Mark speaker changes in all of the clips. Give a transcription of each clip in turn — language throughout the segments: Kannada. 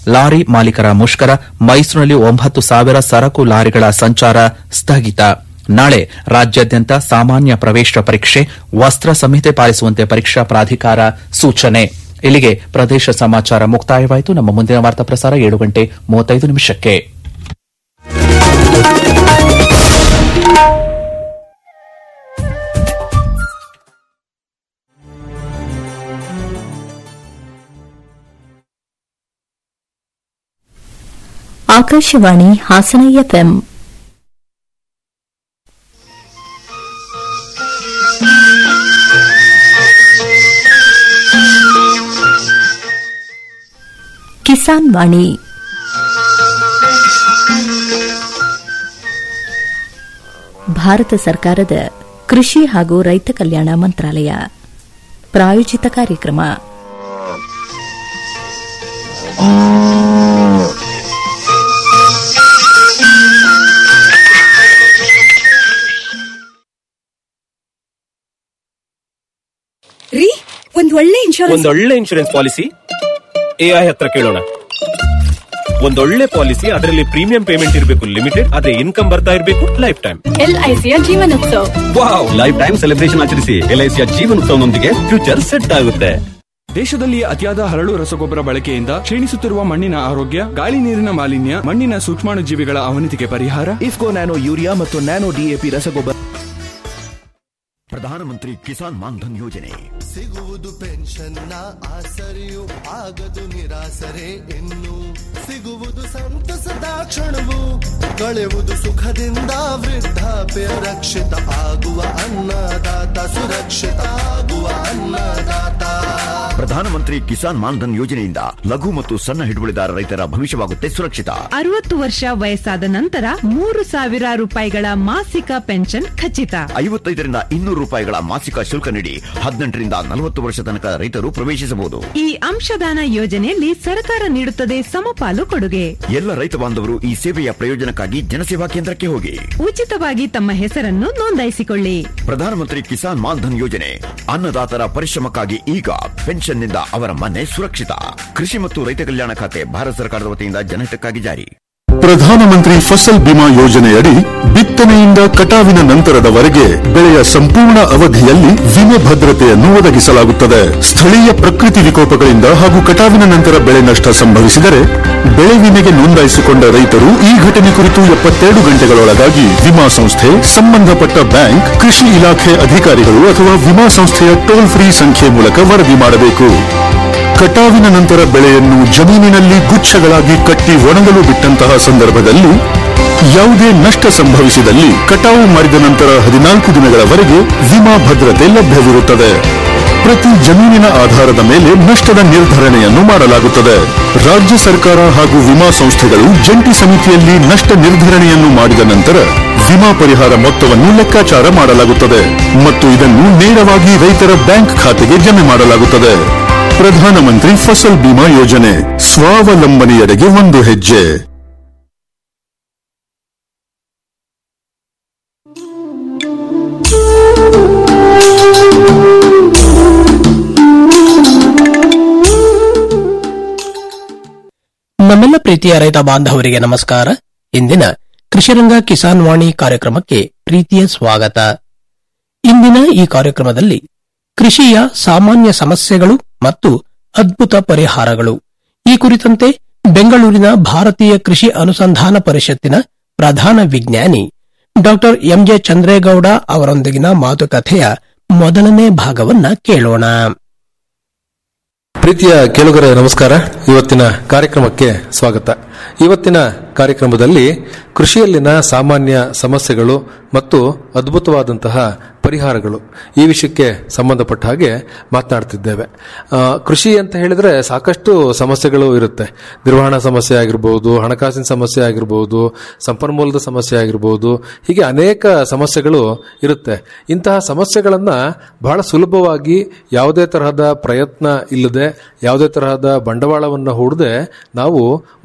Speaker 1: ಲಾರಿ ಮಾಲೀಕರ ಮುಷ್ಕರ ಮೈಸೂರಿನಲ್ಲಿ ಒಂಬತ್ತು ಸಾವಿರ ಸರಕು ಲಾರಿಗಳ ಸಂಚಾರ ಸ್ಥಗಿತ ನಾಳೆ ರಾಜ್ಯಾದ್ಯಂತ ಸಾಮಾನ್ಯ ಪ್ರವೇಶ ಪರೀಕ್ಷೆ ವಸ್ತ್ರ ಸಂಹಿತೆ ಪಾಲಿಸುವಂತೆ ಪರೀಕ್ಷಾ ಪ್ರಾಧಿಕಾರ ಸೂಚನೆ ಇಲ್ಲಿಗೆ ಪ್ರದೇಶ ಸಮಾಚಾರ ಮುಕ್ತಾಯವಾಯಿತು ನಮ್ಮ ಮುಂದಿನ ವಾರ್ತಾ ಪ್ರಸಾರ ಏಳು ಗಂಟೆ ಮೂವತ್ತೈದು ನಿಮಿಷಕ್ಕೆ
Speaker 2: ಆಕಾಶವಾಣಿ ಹಾಸನ ಎಫ್ಎಂ ಕಿಸಾನ್ ವಾಣಿ ಭಾರತ ಸರ್ಕಾರದ ಕೃಷಿ ಹಾಗೂ ರೈತ ಕಲ್ಯಾಣ ಮಂತ್ರಾಲಯ ಪ್ರಾಯೋಜಿತ ಕಾರ್ಯಕ್ರಮ
Speaker 3: ರೀ ಒಂದ್ ಒಳ್ಳೆ ಇನ್ಶೂರೆನ್ಸ್
Speaker 4: ಒಂದೊಳ್ಳೆ ಇನ್ಶೂರೆನ್ಸ್ ಪಾಲಿಸಿ ಎಐ ಹತ್ರ ಕೇಳೋಣ ಒಂದೊಳ್ಳೆ ಪಾಲಿಸಿ ಅದರಲ್ಲಿ ಪ್ರೀಮಿಯಂ ಪೇಮೆಂಟ್ ಇರಬೇಕು ಲಿಮಿಟೆಡ್ ಅದೇ ಇನ್ಕಮ್ ಬರ್ತಾ ಇರಬೇಕು ಲೈಫ್ ಟೈಮ್
Speaker 3: ಎಲ್ಐಸಿಯ Jeevanotsav
Speaker 4: wow life time celebration ಆಚರಿಸಿ ಎಲ್ಐಸಿಯ ಜೀವನೋತ್ಸವನೊಂದಿಗೆ ಫ್ಯೂಚರ್ ಸೆಟ್ ಆಗುತ್ತೆ
Speaker 5: ದೇಶದಲ್ಲಿ ಅತಿಯಾದ ಹರಳು ರಸಗೊಬ್ಬರ ಬಳಕೆಯಿಂದ ಕ್ಷೀಣಿಸುತ್ತಿರುವ ಮಣ್ಣಿನ ಆರೋಗ್ಯ ಗಾಳಿ ನೀರಿನ ಮಾಲಿನ್ಯ ಮಣ್ಣಿನ ಸೂಕ್ಷ್ಮಾಣುಜೀವಿಗಳ ಅವನತಿಗೆ ಪರಿಹಾರ
Speaker 6: ಇಫ್ಕೋ ನ್ಯಾನೋ ಯೂರಿಯಾ ಮತ್ತು ನ್ಯಾನೋ ಡಿಎಪಿ ರಸಗೊಬ್ಬರ ಪ್ರಧಾನಮಂತ್ರಿ ಕಿಸಾನ್ ಮಾನ್ಧನ್ ಯೋಜನೆ
Speaker 7: ಸಿಗುವುದು ಪೆನ್ಷನ್ನ ಆಸರೆಯು ಆಗದು ನಿರಾಸರೆ ಇನ್ನು ಸಿಗುವುದು ಸಂತಸದ ಕ್ಷಣವು ಕಳೆಯುವುದು ಸುಖದಿಂದ ವೃದ್ಧಾಪ್ಯ ರಕ್ಷಿತ ಆಗುವ ಅನ್ನದಾತ ಸುರಕ್ಷಿತ ಆಗುವ ಅನ್ನದಾತ
Speaker 6: ಪ್ರಧಾನಮಂತ್ರಿ ಕಿಸಾನ್ ಮಾನ್ಧನ್ ಯೋಜನೆಯಿಂದ ಲಘು ಮತ್ತು ಸಣ್ಣ ಹಿಡುವಳಿದಾರ ರೈತರ ಭವಿಷ್ಯವಾಗುತ್ತೆ ಸುರಕ್ಷಿತ
Speaker 8: ಅರವತ್ತು ವರ್ಷ ವಯಸ್ಸಾದ ನಂತರ ಮೂರು ಸಾವಿರ ರೂಪಾಯಿಗಳ ಮಾಸಿಕ ಪೆನ್ಷನ್ ಖಚಿತ
Speaker 6: ಐವತ್ತೈದರಿಂದ ಇನ್ನೂರು ರೂಪಾಯಿಗಳ ಮಾಸಿಕ ಶುಲ್ಕ ನೀಡಿ ಹದಿನೆಂಟರಿಂದ ನಲವತ್ತು ವರ್ಷ ತನಕ ರೈತರು ಪ್ರವೇಶಿಸಬಹುದು
Speaker 8: ಈ ಅಂಶದಾನ ಯೋಜನೆಯಲ್ಲಿ ಸರ್ಕಾರ ನೀಡುತ್ತದೆ ಸಮಪಾಲು ಕೊಡುಗೆ
Speaker 6: ಎಲ್ಲ ರೈತ ಬಾಂಧವರು ಈ ಸೇವೆಯ ಪ್ರಯೋಜನಕ್ಕಾಗಿ ಜನಸೇವಾ ಕೇಂದ್ರಕ್ಕೆ ಹೋಗಿ
Speaker 8: ಉಚಿತವಾಗಿ ತಮ್ಮ ಹೆಸರನ್ನು ನೋಂದಾಯಿಸಿಕೊಳ್ಳಿ
Speaker 6: ಪ್ರಧಾನಮಂತ್ರಿ ಕಿಸಾನ್ ಮಾನ್ಧನ್ ಯೋಜನೆ ಅನ್ನದಾತರ ಪರಿಶ್ರಮಕ್ಕಾಗಿ ಈಗ ಪೆನ್ಷನ್ನಿಂದ ಅವರ ಮನೆ ಸುರಕ್ಷಿತ ಕೃಷಿ ಮತ್ತು ರೈತ ಕಲ್ಯಾಣ ಖಾತೆ ಭಾರತ ಸರ್ಕಾರದ ವತಿಯಿಂದ ಜನಹಿತಕ್ಕಾಗಿ ಜಾರಿ
Speaker 9: ಪ್ರಧಾನಮಂತ್ರಿ ಫಸಲ್ ಬಿಮಾ ಯೋಜನೆಯಡಿ ಬಿತ್ತನೆಯಿಂದ ಕಟಾವಿನ ನಂತರದವರೆಗೆ ಬೆಳೆಯ ಸಂಪೂರ್ಣ ಅವಧಿಯಲ್ಲಿ ವಿಮೆ ಭದ್ರತೆಯನ್ನು ಒದಗಿಸಲಾಗುತ್ತದೆ ಸ್ಥಳೀಯ ಪ್ರಕೃತಿ ವಿಕೋಪಗಳಿಂದ ಹಾಗೂ ಕಟಾವಿನ ನಂತರ ಬೆಳೆ ನಷ್ಟ ಸಂಭವಿಸಿದರೆ ಬೆಳೆ ವಿಮೆಗೆ ನೋಂದಾಯಿಸಿಕೊಂಡ ರೈತರು ಈ ಘಟನೆ ಕುರಿತು ಎಪ್ಪತ್ತೆರಡು ಗಂಟೆಗಳೊಳಗಾಗಿ ವಿಮಾ ಸಂಸ್ಥೆ ಸಂಬಂಧಪಟ್ಟ ಬ್ಯಾಂಕ್ ಕೃಷಿ ಇಲಾಖೆ ಅಧಿಕಾರಿಗಳು ಅಥವಾ ವಿಮಾ ಸಂಸ್ಥೆಯ ಟೋಲ್ ಫ್ರೀ ಸಂಖ್ಯೆ ಮೂಲಕ ವರದಿ ಮಾಡಬೇಕು ಕಟಾವಿನ ನಂತರ ಬೆಳೆಯನ್ನು ಜಮೀನಿನಲ್ಲಿ ಗುಚ್ಛಗಳಾಗಿ ಕಟ್ಟಿ ಒಣಗಲು ಬಿಟ್ಟಂತಹ ಸಂದರ್ಭದಲ್ಲಿ ಯಾವುದೇ ನಷ್ಟ ಸಂಭವಿಸಿದಲ್ಲಿ ಕಟಾವು ಮಾಡಿದ ನಂತರ ಹದಿನಾಲ್ಕು ದಿನಗಳವರೆಗೆ ವಿಮಾ ಭದ್ರತೆ ಲಭ್ಯವಿರುತ್ತದೆ ಪ್ರತಿ ಜಮೀನಿನ ಆಧಾರದ ಮೇಲೆ ನಷ್ಟದ ನಿರ್ಧರಣೆಯನ್ನು ಮಾಡಲಾಗುತ್ತದೆ ರಾಜ್ಯ ಸರ್ಕಾರ ಹಾಗೂ ವಿಮಾ ಸಂಸ್ಥೆಗಳು ಜಂಟಿ ಸಮಿತಿಯಲ್ಲಿ ನಷ್ಟ ನಿರ್ಧರಣೆಯನ್ನು ಮಾಡಿದ ನಂತರ ವಿಮಾ ಪರಿಹಾರ ಮೊತ್ತವನ್ನು ಲೆಕ್ಕಾಚಾರ ಮಾಡಲಾಗುತ್ತದೆ ಮತ್ತು ಇದನ್ನು ನೇರವಾಗಿ ರೈತರ ಬ್ಯಾಂಕ್ ಖಾತೆಗೆ ಜಮೆ ಮಾಡಲಾಗುತ್ತದೆ ಪ್ರಧಾನಮಂತ್ರಿ ಫಸಲ್ ಬಿಮಾ ಯೋಜನೆ ಸ್ವಾವಲಂಬನೆಯೆಡೆಗೆ ಒಂದು ಹೆಜ್ಜೆ
Speaker 10: ನಮ್ಮೆಲ್ಲ ಪ್ರೀತಿಯ ರೈತ ಬಾಂಧವರಿಗೆ ನಮಸ್ಕಾರ ಇಂದಿನ ಕೃಷಿರಂಗ ಕಿಸಾನ್ ವಾಣಿ ಕಾರ್ಯಕ್ರಮಕ್ಕೆ ಪ್ರೀತಿಯ ಸ್ವಾಗತ ಇಂದಿನ ಈ ಕಾರ್ಯಕ್ರಮದಲ್ಲಿ ಕೃಷಿಯ ಸಾಮಾನ್ಯ ಸಮಸ್ಯೆಗಳು ಮತ್ತು ಅದ್ಭುತ ಪರಿಹಾರಗಳು ಈ ಕುರಿತಂತೆ ಬೆಂಗಳೂರಿನ ಭಾರತೀಯ ಕೃಷಿ ಅನುಸಂಧಾನ ಪರಿಷತ್ತಿನ ಪ್ರಧಾನ ವಿಜ್ಞಾನಿ ಡಾಕ್ಟರ್ ಎಂಜೆ ಚಂದ್ರೇಗೌಡ ಅವರೊಂದಿಗಿನ ಮಾತುಕತೆಯ ಮೊದಲನೇ ಭಾಗವನ್ನ ಕೇಳೋಣ
Speaker 11: ಪ್ರೀತಿಯ ಕೇಳುಗರ ನಮಸ್ಕಾರ ಇವತ್ತಿನ ಕಾರ್ಯಕ್ರಮಕ್ಕೆ ಸ್ವಾಗತ ಇವತ್ತಿನ ಕಾರ್ಯಕ್ರಮದಲ್ಲಿ ಕೃಷಿಯಲ್ಲಿನ ಸಾಮಾನ್ಯ ಸಮಸ್ಯೆಗಳು ಮತ್ತು ಅದ್ಭುತವಾದಂತಹ ಪರಿಹಾರಗಳು ಈ ವಿಷಯಕ್ಕೆ ಸಂಬಂಧಪಟ್ಟ ಹಾಗೆ ಮಾತನಾಡ್ತಿದ್ದೇವೆ ಆ, ಕೃಷಿ ಅಂತ ಹೇಳಿದ್ರೆ ಸಾಕಷ್ಟು ಸಮಸ್ಯೆಗಳು ಇರುತ್ತೆ ನಿರ್ವಹಣಾ ಸಮಸ್ಯೆ ಆಗಿರ್ಬೋದು ಹಣಕಾಸಿನ ಸಮಸ್ಯೆ ಆಗಿರ್ಬೋದು ಸಂಪನ್ಮೂಲದ ಸಮಸ್ಯೆ ಆಗಿರ್ಬೋದು ಹೀಗೆ ಅನೇಕ ಸಮಸ್ಯೆಗಳು ಇರುತ್ತೆ ಇಂತಹ ಸಮಸ್ಯೆಗಳನ್ನ ಬಹಳ ಸುಲಭವಾಗಿ ಯಾವುದೇ ತರಹದ ಪ್ರಯತ್ನ ಇಲ್ಲದೆ ಯಾವುದೇ ತರಹದ ಬಂಡವಾಳವನ್ನು ಹೂಡದೆ ನಾವು ಬಗೆಹರಿಸ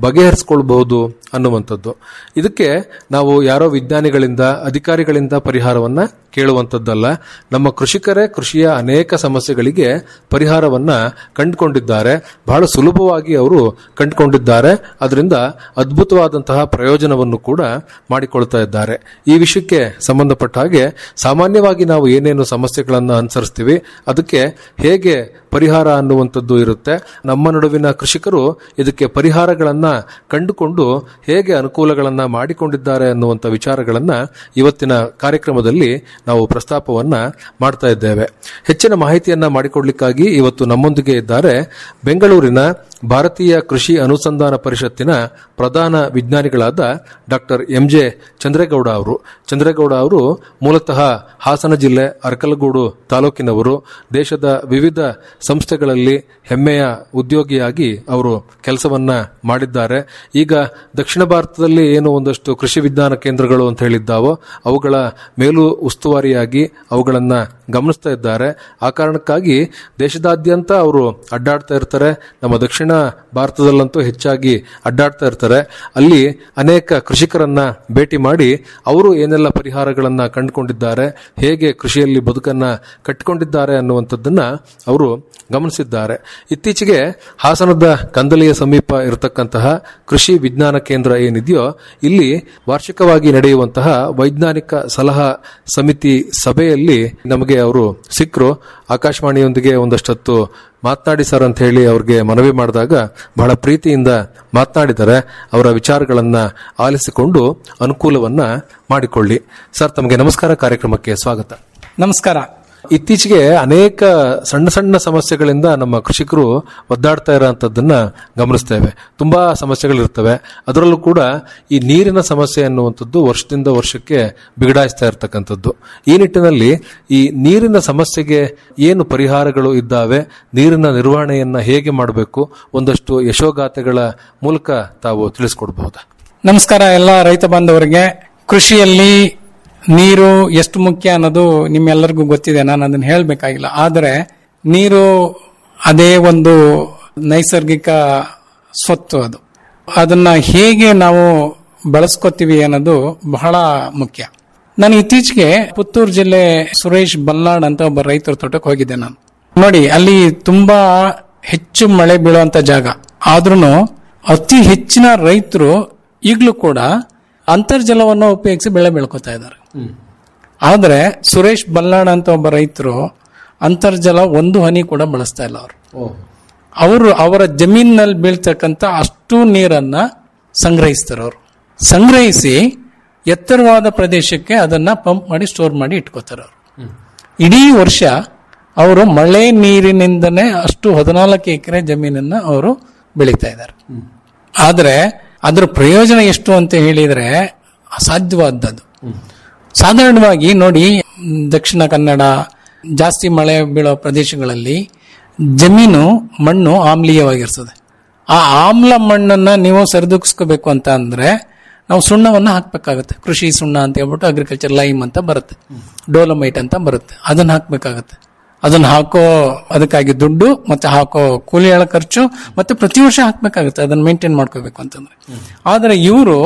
Speaker 11: ಪರಿಹರಿಸಿಕೊಳ್ಬಹುದು ಅನ್ನುವಂಥದ್ದು ಇದಕ್ಕೆ ನಾವು ಯಾರೋ ವಿಜ್ಞಾನಿಗಳಿಂದ ಅಧಿಕಾರಿಗಳಿಂದ ಪರಿಹಾರವನ್ನ ಕೇಳುವಂಥದ್ದಲ್ಲ ನಮ್ಮ ಕೃಷಿಕರೇ ಕೃಷಿಯ ಅನೇಕ ಸಮಸ್ಯೆಗಳಿಗೆ ಪರಿಹಾರವನ್ನ ಕಂಡುಕೊಂಡಿದ್ದಾರೆ ಬಹಳ ಸುಲಭವಾಗಿ ಅವರು ಕಂಡುಕೊಂಡಿದ್ದಾರೆ ಅದರಿಂದ ಅದ್ಭುತವಾದಂತಹ ಪ್ರಯೋಜನವನ್ನು ಕೂಡ ಮಾಡಿಕೊಳ್ತಾ ಇದ್ದಾರೆ ಈ ವಿಷಯಕ್ಕೆ ಸಂಬಂಧಪಟ್ಟ ಹಾಗೆ ಸಾಮಾನ್ಯವಾಗಿ ನಾವು ಏನೇನು ಸಮಸ್ಯೆಗಳನ್ನು ಅನುಸರಿಸ್ತೀವಿ ಅದಕ್ಕೆ ಹೇಗೆ ಪರಿಹಾರ ಅನ್ನುವಂಥದ್ದು ಇರುತ್ತೆ ನಮ್ಮ ನಡುವಿನ ಕೃಷಿಕರು ಇದಕ್ಕೆ ಪರಿಹಾರಗಳನ್ನ ಕಂಡುಕೊಂಡು ಹೇಗೆ ಅನುಕೂಲಗಳನ್ನ ಮಾಡಿಕೊಂಡಿದ್ದಾರೆ ಅನ್ನುವಂಥ ವಿಚಾರಗಳನ್ನ ಇವತ್ತಿನ ಕಾರ್ಯಕ್ರಮದಲ್ಲಿ ನಾವು ಪ್ರಸ್ತಾಪವನ್ನ ಮಾಡ್ತಾ ಇದ್ದೇವೆ ಹೆಚ್ಚಿನ ಮಾಹಿತಿಯನ್ನ ಮಾಡಿಕೊಡ್ಲಿಕ್ಕಾಗಿ ಇವತ್ತು ನಮ್ಮೊಂದಿಗೆ ಇದ್ದಾರೆ ಬೆಂಗಳೂರಿನ ಭಾರತೀಯ ಕೃಷಿ ಅನುಸಂಧಾನ ಪರಿಷತ್ತಿನ ಪ್ರಧಾನ ವಿಜ್ಞಾನಿಗಳಾದ ಡಾಕ್ಟರ್ ಎಂ ಜೆ ಚಂದ್ರೇಗೌಡ ಅವರು ಚಂದ್ರೇಗೌಡ ಅವರು ಮೂಲತಃ ಹಾಸನ ಜಿಲ್ಲೆ ಅರಕಲಗೂಡು ತಾಲೂಕಿನವರು ದೇಶದ ವಿವಿಧ ಸಂಸ್ಥೆಗಳಲ್ಲಿ ಹೆಮ್ಮೆಯ ಉದ್ಯೋಗಿಯಾಗಿ ಅವರು ಕೆಲಸವನ್ನ ಮಾಡಿದ್ದಾರೆ ಈಗ ದಕ್ಷಿಣ ಭಾರತದಲ್ಲಿ ಏನು ಒಂದಷ್ಟು ಕೃಷಿ ವಿಜ್ಞಾನ ಕೇಂದ್ರಗಳು ಅಂತ ಹೇಳಿದ್ದಾವೋ ಅವುಗಳ ಮೇಲೂ ಉಸ್ತುವಾರಿಯಾಗಿ ಅವುಗಳನ್ನ ಗಮನಿಸ್ತಾ ಇದ್ದಾರೆ ಆ ಕಾರಣಕ್ಕಾಗಿ ದೇಶದಾದ್ಯಂತ ಅವರು ಅಡ್ಡಾಡ್ತಾ ಇರ್ತಾರೆ ನಮ್ಮ ದಕ್ಷಿಣ ಭಾರತದಲ್ಲಂತೂ ಹೆಚ್ಚಾಗಿ ಅಡ್ಡಾಡ್ತಾ ಇರ್ತಾರೆ ಅಲ್ಲಿ ಅನೇಕ ಕೃಷಿಕರನ್ನ ಭೇಟಿ ಮಾಡಿ ಅವರು ಏನೆಲ್ಲ ಪರಿಹಾರಗಳನ್ನ ಕಂಡುಕೊಂಡಿದ್ದಾರೆ ಹೇಗೆ ಕೃಷಿಯಲ್ಲಿ ಬದುಕನ್ನ ಕಟ್ಟಿಕೊಂಡಿದ್ದಾರೆ ಅನ್ನುವಂಥದ್ದನ್ನ ಅವರು ಗಮನಿಸಿದ್ದಾರೆ ಇತ್ತೀಚೆಗೆ ಹಾಸನದ ಕಂದಲಿಯ ಸಮೀಪ ಇರತಕ್ಕಂತಹ ಕೃಷಿ ವಿಜ್ಞಾನ ಕೇಂದ್ರ ಏನಿದೆಯೋ ಇಲ್ಲಿ ವಾರ್ಷಿಕವಾಗಿ ನಡೆಯುವಂತಹ ವೈಜ್ಞಾನಿಕ ಸಲಹಾ ಸಮಿತಿ ಸಭೆಯಲ್ಲಿ ನಮಗೆ ಅವರು ಸಿಕ್ಕರು ಆಕಾಶವಾಣಿಯೊಂದಿಗೆ ಒಂದಷ್ಟೊತ್ತು ಮಾತನಾಡಿ ಸರ್ ಅಂತ ಹೇಳಿ ಅವ್ರಿಗೆ ಮನವಿ ಮಾಡಿದಾಗ ಬಹಳ ಪ್ರೀತಿಯಿಂದ ಮಾತನಾಡಿದರೆ ಅವರ ವಿಚಾರಗಳನ್ನ ಆಲಿಸಿಕೊಂಡು ಅನುಕೂಲವನ್ನ ಮಾಡಿಕೊಳ್ಳಿ ಸರ್ ತಮಗೆ ನಮಸ್ಕಾರ ಕಾರ್ಯಕ್ರಮಕ್ಕೆ ಸ್ವಾಗತ
Speaker 12: ನಮಸ್ಕಾರ
Speaker 11: ಇತ್ತೀಚೆಗೆ ಅನೇಕ ಸಣ್ಣ ಸಣ್ಣ ಸಮಸ್ಯೆಗಳಿಂದ ನಮ್ಮ ಕೃಷಿಕರು ಒದ್ದಾಡ್ತಾ ಇರೋಂಥದ್ದನ್ನ ಗಮನಿಸ್ತೇವೆ ತುಂಬಾ ಸಮಸ್ಯೆಗಳಿರ್ತವೆ ಅದರಲ್ಲೂ ಕೂಡ ಈ ನೀರಿನ ಸಮಸ್ಯೆ ಅನ್ನುವಂಥದ್ದು ವರ್ಷದಿಂದ ವರ್ಷಕ್ಕೆ ಬಿಗಡಾಯಿಸ್ತಾ ಇರತಕ್ಕಂಥದ್ದು ಈ ನಿಟ್ಟಿನಲ್ಲಿ ಈ ನೀರಿನ ಸಮಸ್ಯೆಗೆ ಏನು ಪರಿಹಾರಗಳು ಇದ್ದಾವೆ ನೀರಿನ ನಿರ್ವಹಣೆಯನ್ನ ಹೇಗೆ ಮಾಡಬೇಕು ಒಂದಷ್ಟು ಯಶೋಗಾಥೆಗಳ ಮೂಲಕ ತಾವು ತಿಳಿಸ್ಕೊಡ್ಬಹುದಾ
Speaker 12: ನಮಸ್ಕಾರ ಎಲ್ಲ ರೈತ ಬಾಂಧವರಿಗೆ ಕೃಷಿಯಲ್ಲಿ ನೀರು ಎಷ್ಟು ಮುಖ್ಯ ಅನ್ನೋದು ನಿಮ್ಮೆಲ್ಲರಿಗೂ ಗೊತ್ತಿದೆ ನಾನು ಅದನ್ನ ಹೇಳಬೇಕಾಗಿಲ್ಲ ಆದರೆ ನೀರು ಅದೇ ಒಂದು ನೈಸರ್ಗಿಕ ಸ್ವತ್ತು ಅದು ಅದನ್ನ ಹೇಗೆ ನಾವು ಬಳಸ್ಕೊತೀವಿ ಅನ್ನೋದು ಬಹಳ ಮುಖ್ಯ ನಾನು ಇತ್ತೀಚೆಗೆ ಪುತ್ತೂರು ಜಿಲ್ಲೆ ಸುರೇಶ್ ಬಲ್ನಾಡ್ ಅಂತ ಒಬ್ಬ ರೈತರ ತೋಟಕ್ಕೆ ಹೋಗಿದ್ದೆ ನಾನು ನೋಡಿ ಅಲ್ಲಿ ತುಂಬಾ ಹೆಚ್ಚು ಮಳೆ ಬೀಳುವಂತ ಜಾಗ ಆದ್ರೂ ಅತಿ ಹೆಚ್ಚಿನ ರೈತರು ಈಗಲೂ ಕೂಡ ಅಂತರ್ಜಲವನ್ನು ಉಪಯೋಗಿಸಿ ಬೆಳೆ ಬೆಳ್ಕೊತಾ ಇದ್ದಾರೆ ಆದ್ರೆ ಸುರೇಶ್ ಬಲ್ಲಾಡ್ ಅಂತ ಒಬ್ಬ ರೈತರು ಅಂತರ್ಜಲ ಒಂದು ಹನಿ ಕೂಡ ಬಳಸ್ತಾ ಇಲ್ಲ ಅವರು ಅವರು ಅವರ ಜಮೀನಿನಲ್ಲಿ ಬೀಳ್ತಕ್ಕಂತ ಅಷ್ಟು ನೀರನ್ನ ಸಂಗ್ರಹಿಸ್ತಾರೆ ಅವರು ಸಂಗ್ರಹಿಸಿ ಎತ್ತರವಾದ ಪ್ರದೇಶಕ್ಕೆ ಅದನ್ನ ಪಂಪ್ ಮಾಡಿ ಸ್ಟೋರ್ ಮಾಡಿ ಇಟ್ಕೋತಾರೆ ಅವರು ಇಡೀ ವರ್ಷ ಅವರು ಮಳೆ ನೀರಿನಿಂದನೇ ಅಷ್ಟು ಹದಿನಾಲ್ಕು ಎಕರೆ ಜಮೀನನ್ನ ಅವರು ಬೆಳೀತಾ ಇದ್ದಾರೆ ಆದ್ರೆ ಅದರ ಪ್ರಯೋಜನ ಎಷ್ಟು ಅಂತ ಹೇಳಿದ್ರೆ ಅಸಾಧ್ಯವಾದದ್ದು ಸಾಧಾರಣವಾಗಿ ನೋಡಿ ಮ್, ದಕ್ಷಿಣ ಕನ್ನಡ ಜಾಸ್ತಿ ಮಳೆ ಬೀಳೋ ಪ್ರದೇಶಗಳಲ್ಲಿ ಜಮೀನು ಮಣ್ಣು ಆಮ್ಲೀಯವಾಗಿರ್ತದೆ ಆ ಆಮ್ಲ ಮಣ್ಣನ್ನ ನೀವು ಸರಿದೂಗಿಸ್ಕೋಬೇಕು ಅಂತ ಅಂದ್ರೆ ನಾವು ಸುಣ್ಣವನ್ನ ಹಾಕ್ಬೇಕಾಗತ್ತೆ ಕೃಷಿ ಸುಣ್ಣ ಅಂತ ಹೇಳ್ಬಿಟ್ಟು ಅಗ್ರಿಕಲ್ಚರ್ ಲೈಮ್ ಅಂತ ಬರುತ್ತೆ ಡೋಲಮೈಟ್ ಅಂತ ಬರುತ್ತೆ ಅದನ್ನ ಹಾಕ್ಬೇಕಾಗತ್ತೆ ಅದನ್ನ ಹಾಕೋ ಅದಕ್ಕಾಗಿ ದುಡ್ಡು ಮತ್ತೆ ಹಾಕೋ ಕೂಲಿಗಳ ಖರ್ಚು ಮತ್ತೆ ಪ್ರತಿ ವರ್ಷ ಹಾಕ್ಬೇಕಾಗುತ್ತೆ ಅದನ್ನ ಮೇಂಟೈನ್ ಮಾಡ್ಕೋಬೇಕು ಅಂತಂದ್ರೆ ಆದ್ರೆ ಇವರು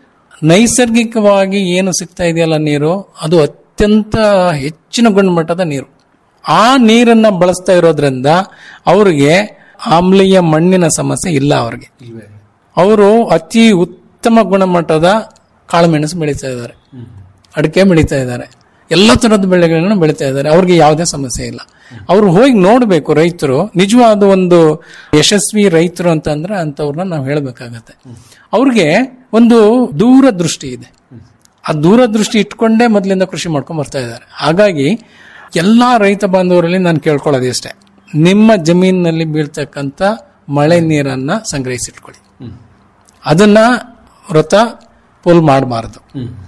Speaker 12: ನೈಸರ್ಗಿಕವಾಗಿ ಏನು ಸಿಗ್ತಾ ಇದೆಯಲ್ಲ ನೀರು ಅದು ಅತ್ಯಂತ ಹೆಚ್ಚಿನ ಗುಣಮಟ್ಟದ ನೀರು ಆ ನೀರನ್ನ ಬಳಸ್ತಾ ಇರೋದ್ರಿಂದ ಅವರಿಗೆ ಆಮ್ಲೀಯ ಮಣ್ಣಿನ ಸಮಸ್ಯೆ ಇಲ್ಲ ಅವರಿಗೆ ಅವರು ಅತಿ ಉತ್ತಮ ಗುಣಮಟ್ಟದ ಕಾಳುಮೆಣಸು ಬೆಳೀತಾ ಇದ್ದಾರೆ ಅಡಿಕೆ ಬೆಳೀತಾ ಇದ್ದಾರೆ ಎಲ್ಲ ತರದ ಬೆಳೆಗಳನ್ನು ಬೆಳೀತಾ ಇದ್ದಾರೆ ಅವ್ರಿಗೆ ಯಾವುದೇ ಸಮಸ್ಯೆ ಇಲ್ಲ ಅವ್ರು ಹೋಗಿ ನೋಡ್ಬೇಕು ರೈತರು ನಿಜವಾದ ಒಂದು ಯಶಸ್ವಿ ರೈತರು ಅಂತ ಅಂದ್ರೆ ಅಂತವ್ರನ್ನ ನಾವು ಹೇಳ್ಬೇಕಾಗತ್ತೆ ಅವ್ರಿಗೆ ಒಂದು ದೂರದೃಷ್ಟಿ ಇದೆ ಆ ದೂರದೃಷ್ಟಿ ಇಟ್ಕೊಂಡೇ ಮೊದಲಿಂದ ಕೃಷಿ ಮಾಡ್ಕೊಂಡ್ ಬರ್ತಾ ಇದ್ದಾರೆ ಹಾಗಾಗಿ ಎಲ್ಲಾ ರೈತ ಬಾಂಧವರಲ್ಲಿ ನಾನು ಕೇಳ್ಕೊಳ್ಳೋದು ಇಷ್ಟೇ ನಿಮ್ಮ ಜಮೀನಿನಲ್ಲಿ ಬೀಳ್ತಕ್ಕಂತ ಮಳೆ ನೀರನ್ನ ಸಂಗ್ರಹಿಸಿಟ್ಕೊಳ್ಳಿ ಅದನ್ನ ವ್ರತ ಪೋಲ್ ಮಾಡಬಾರದು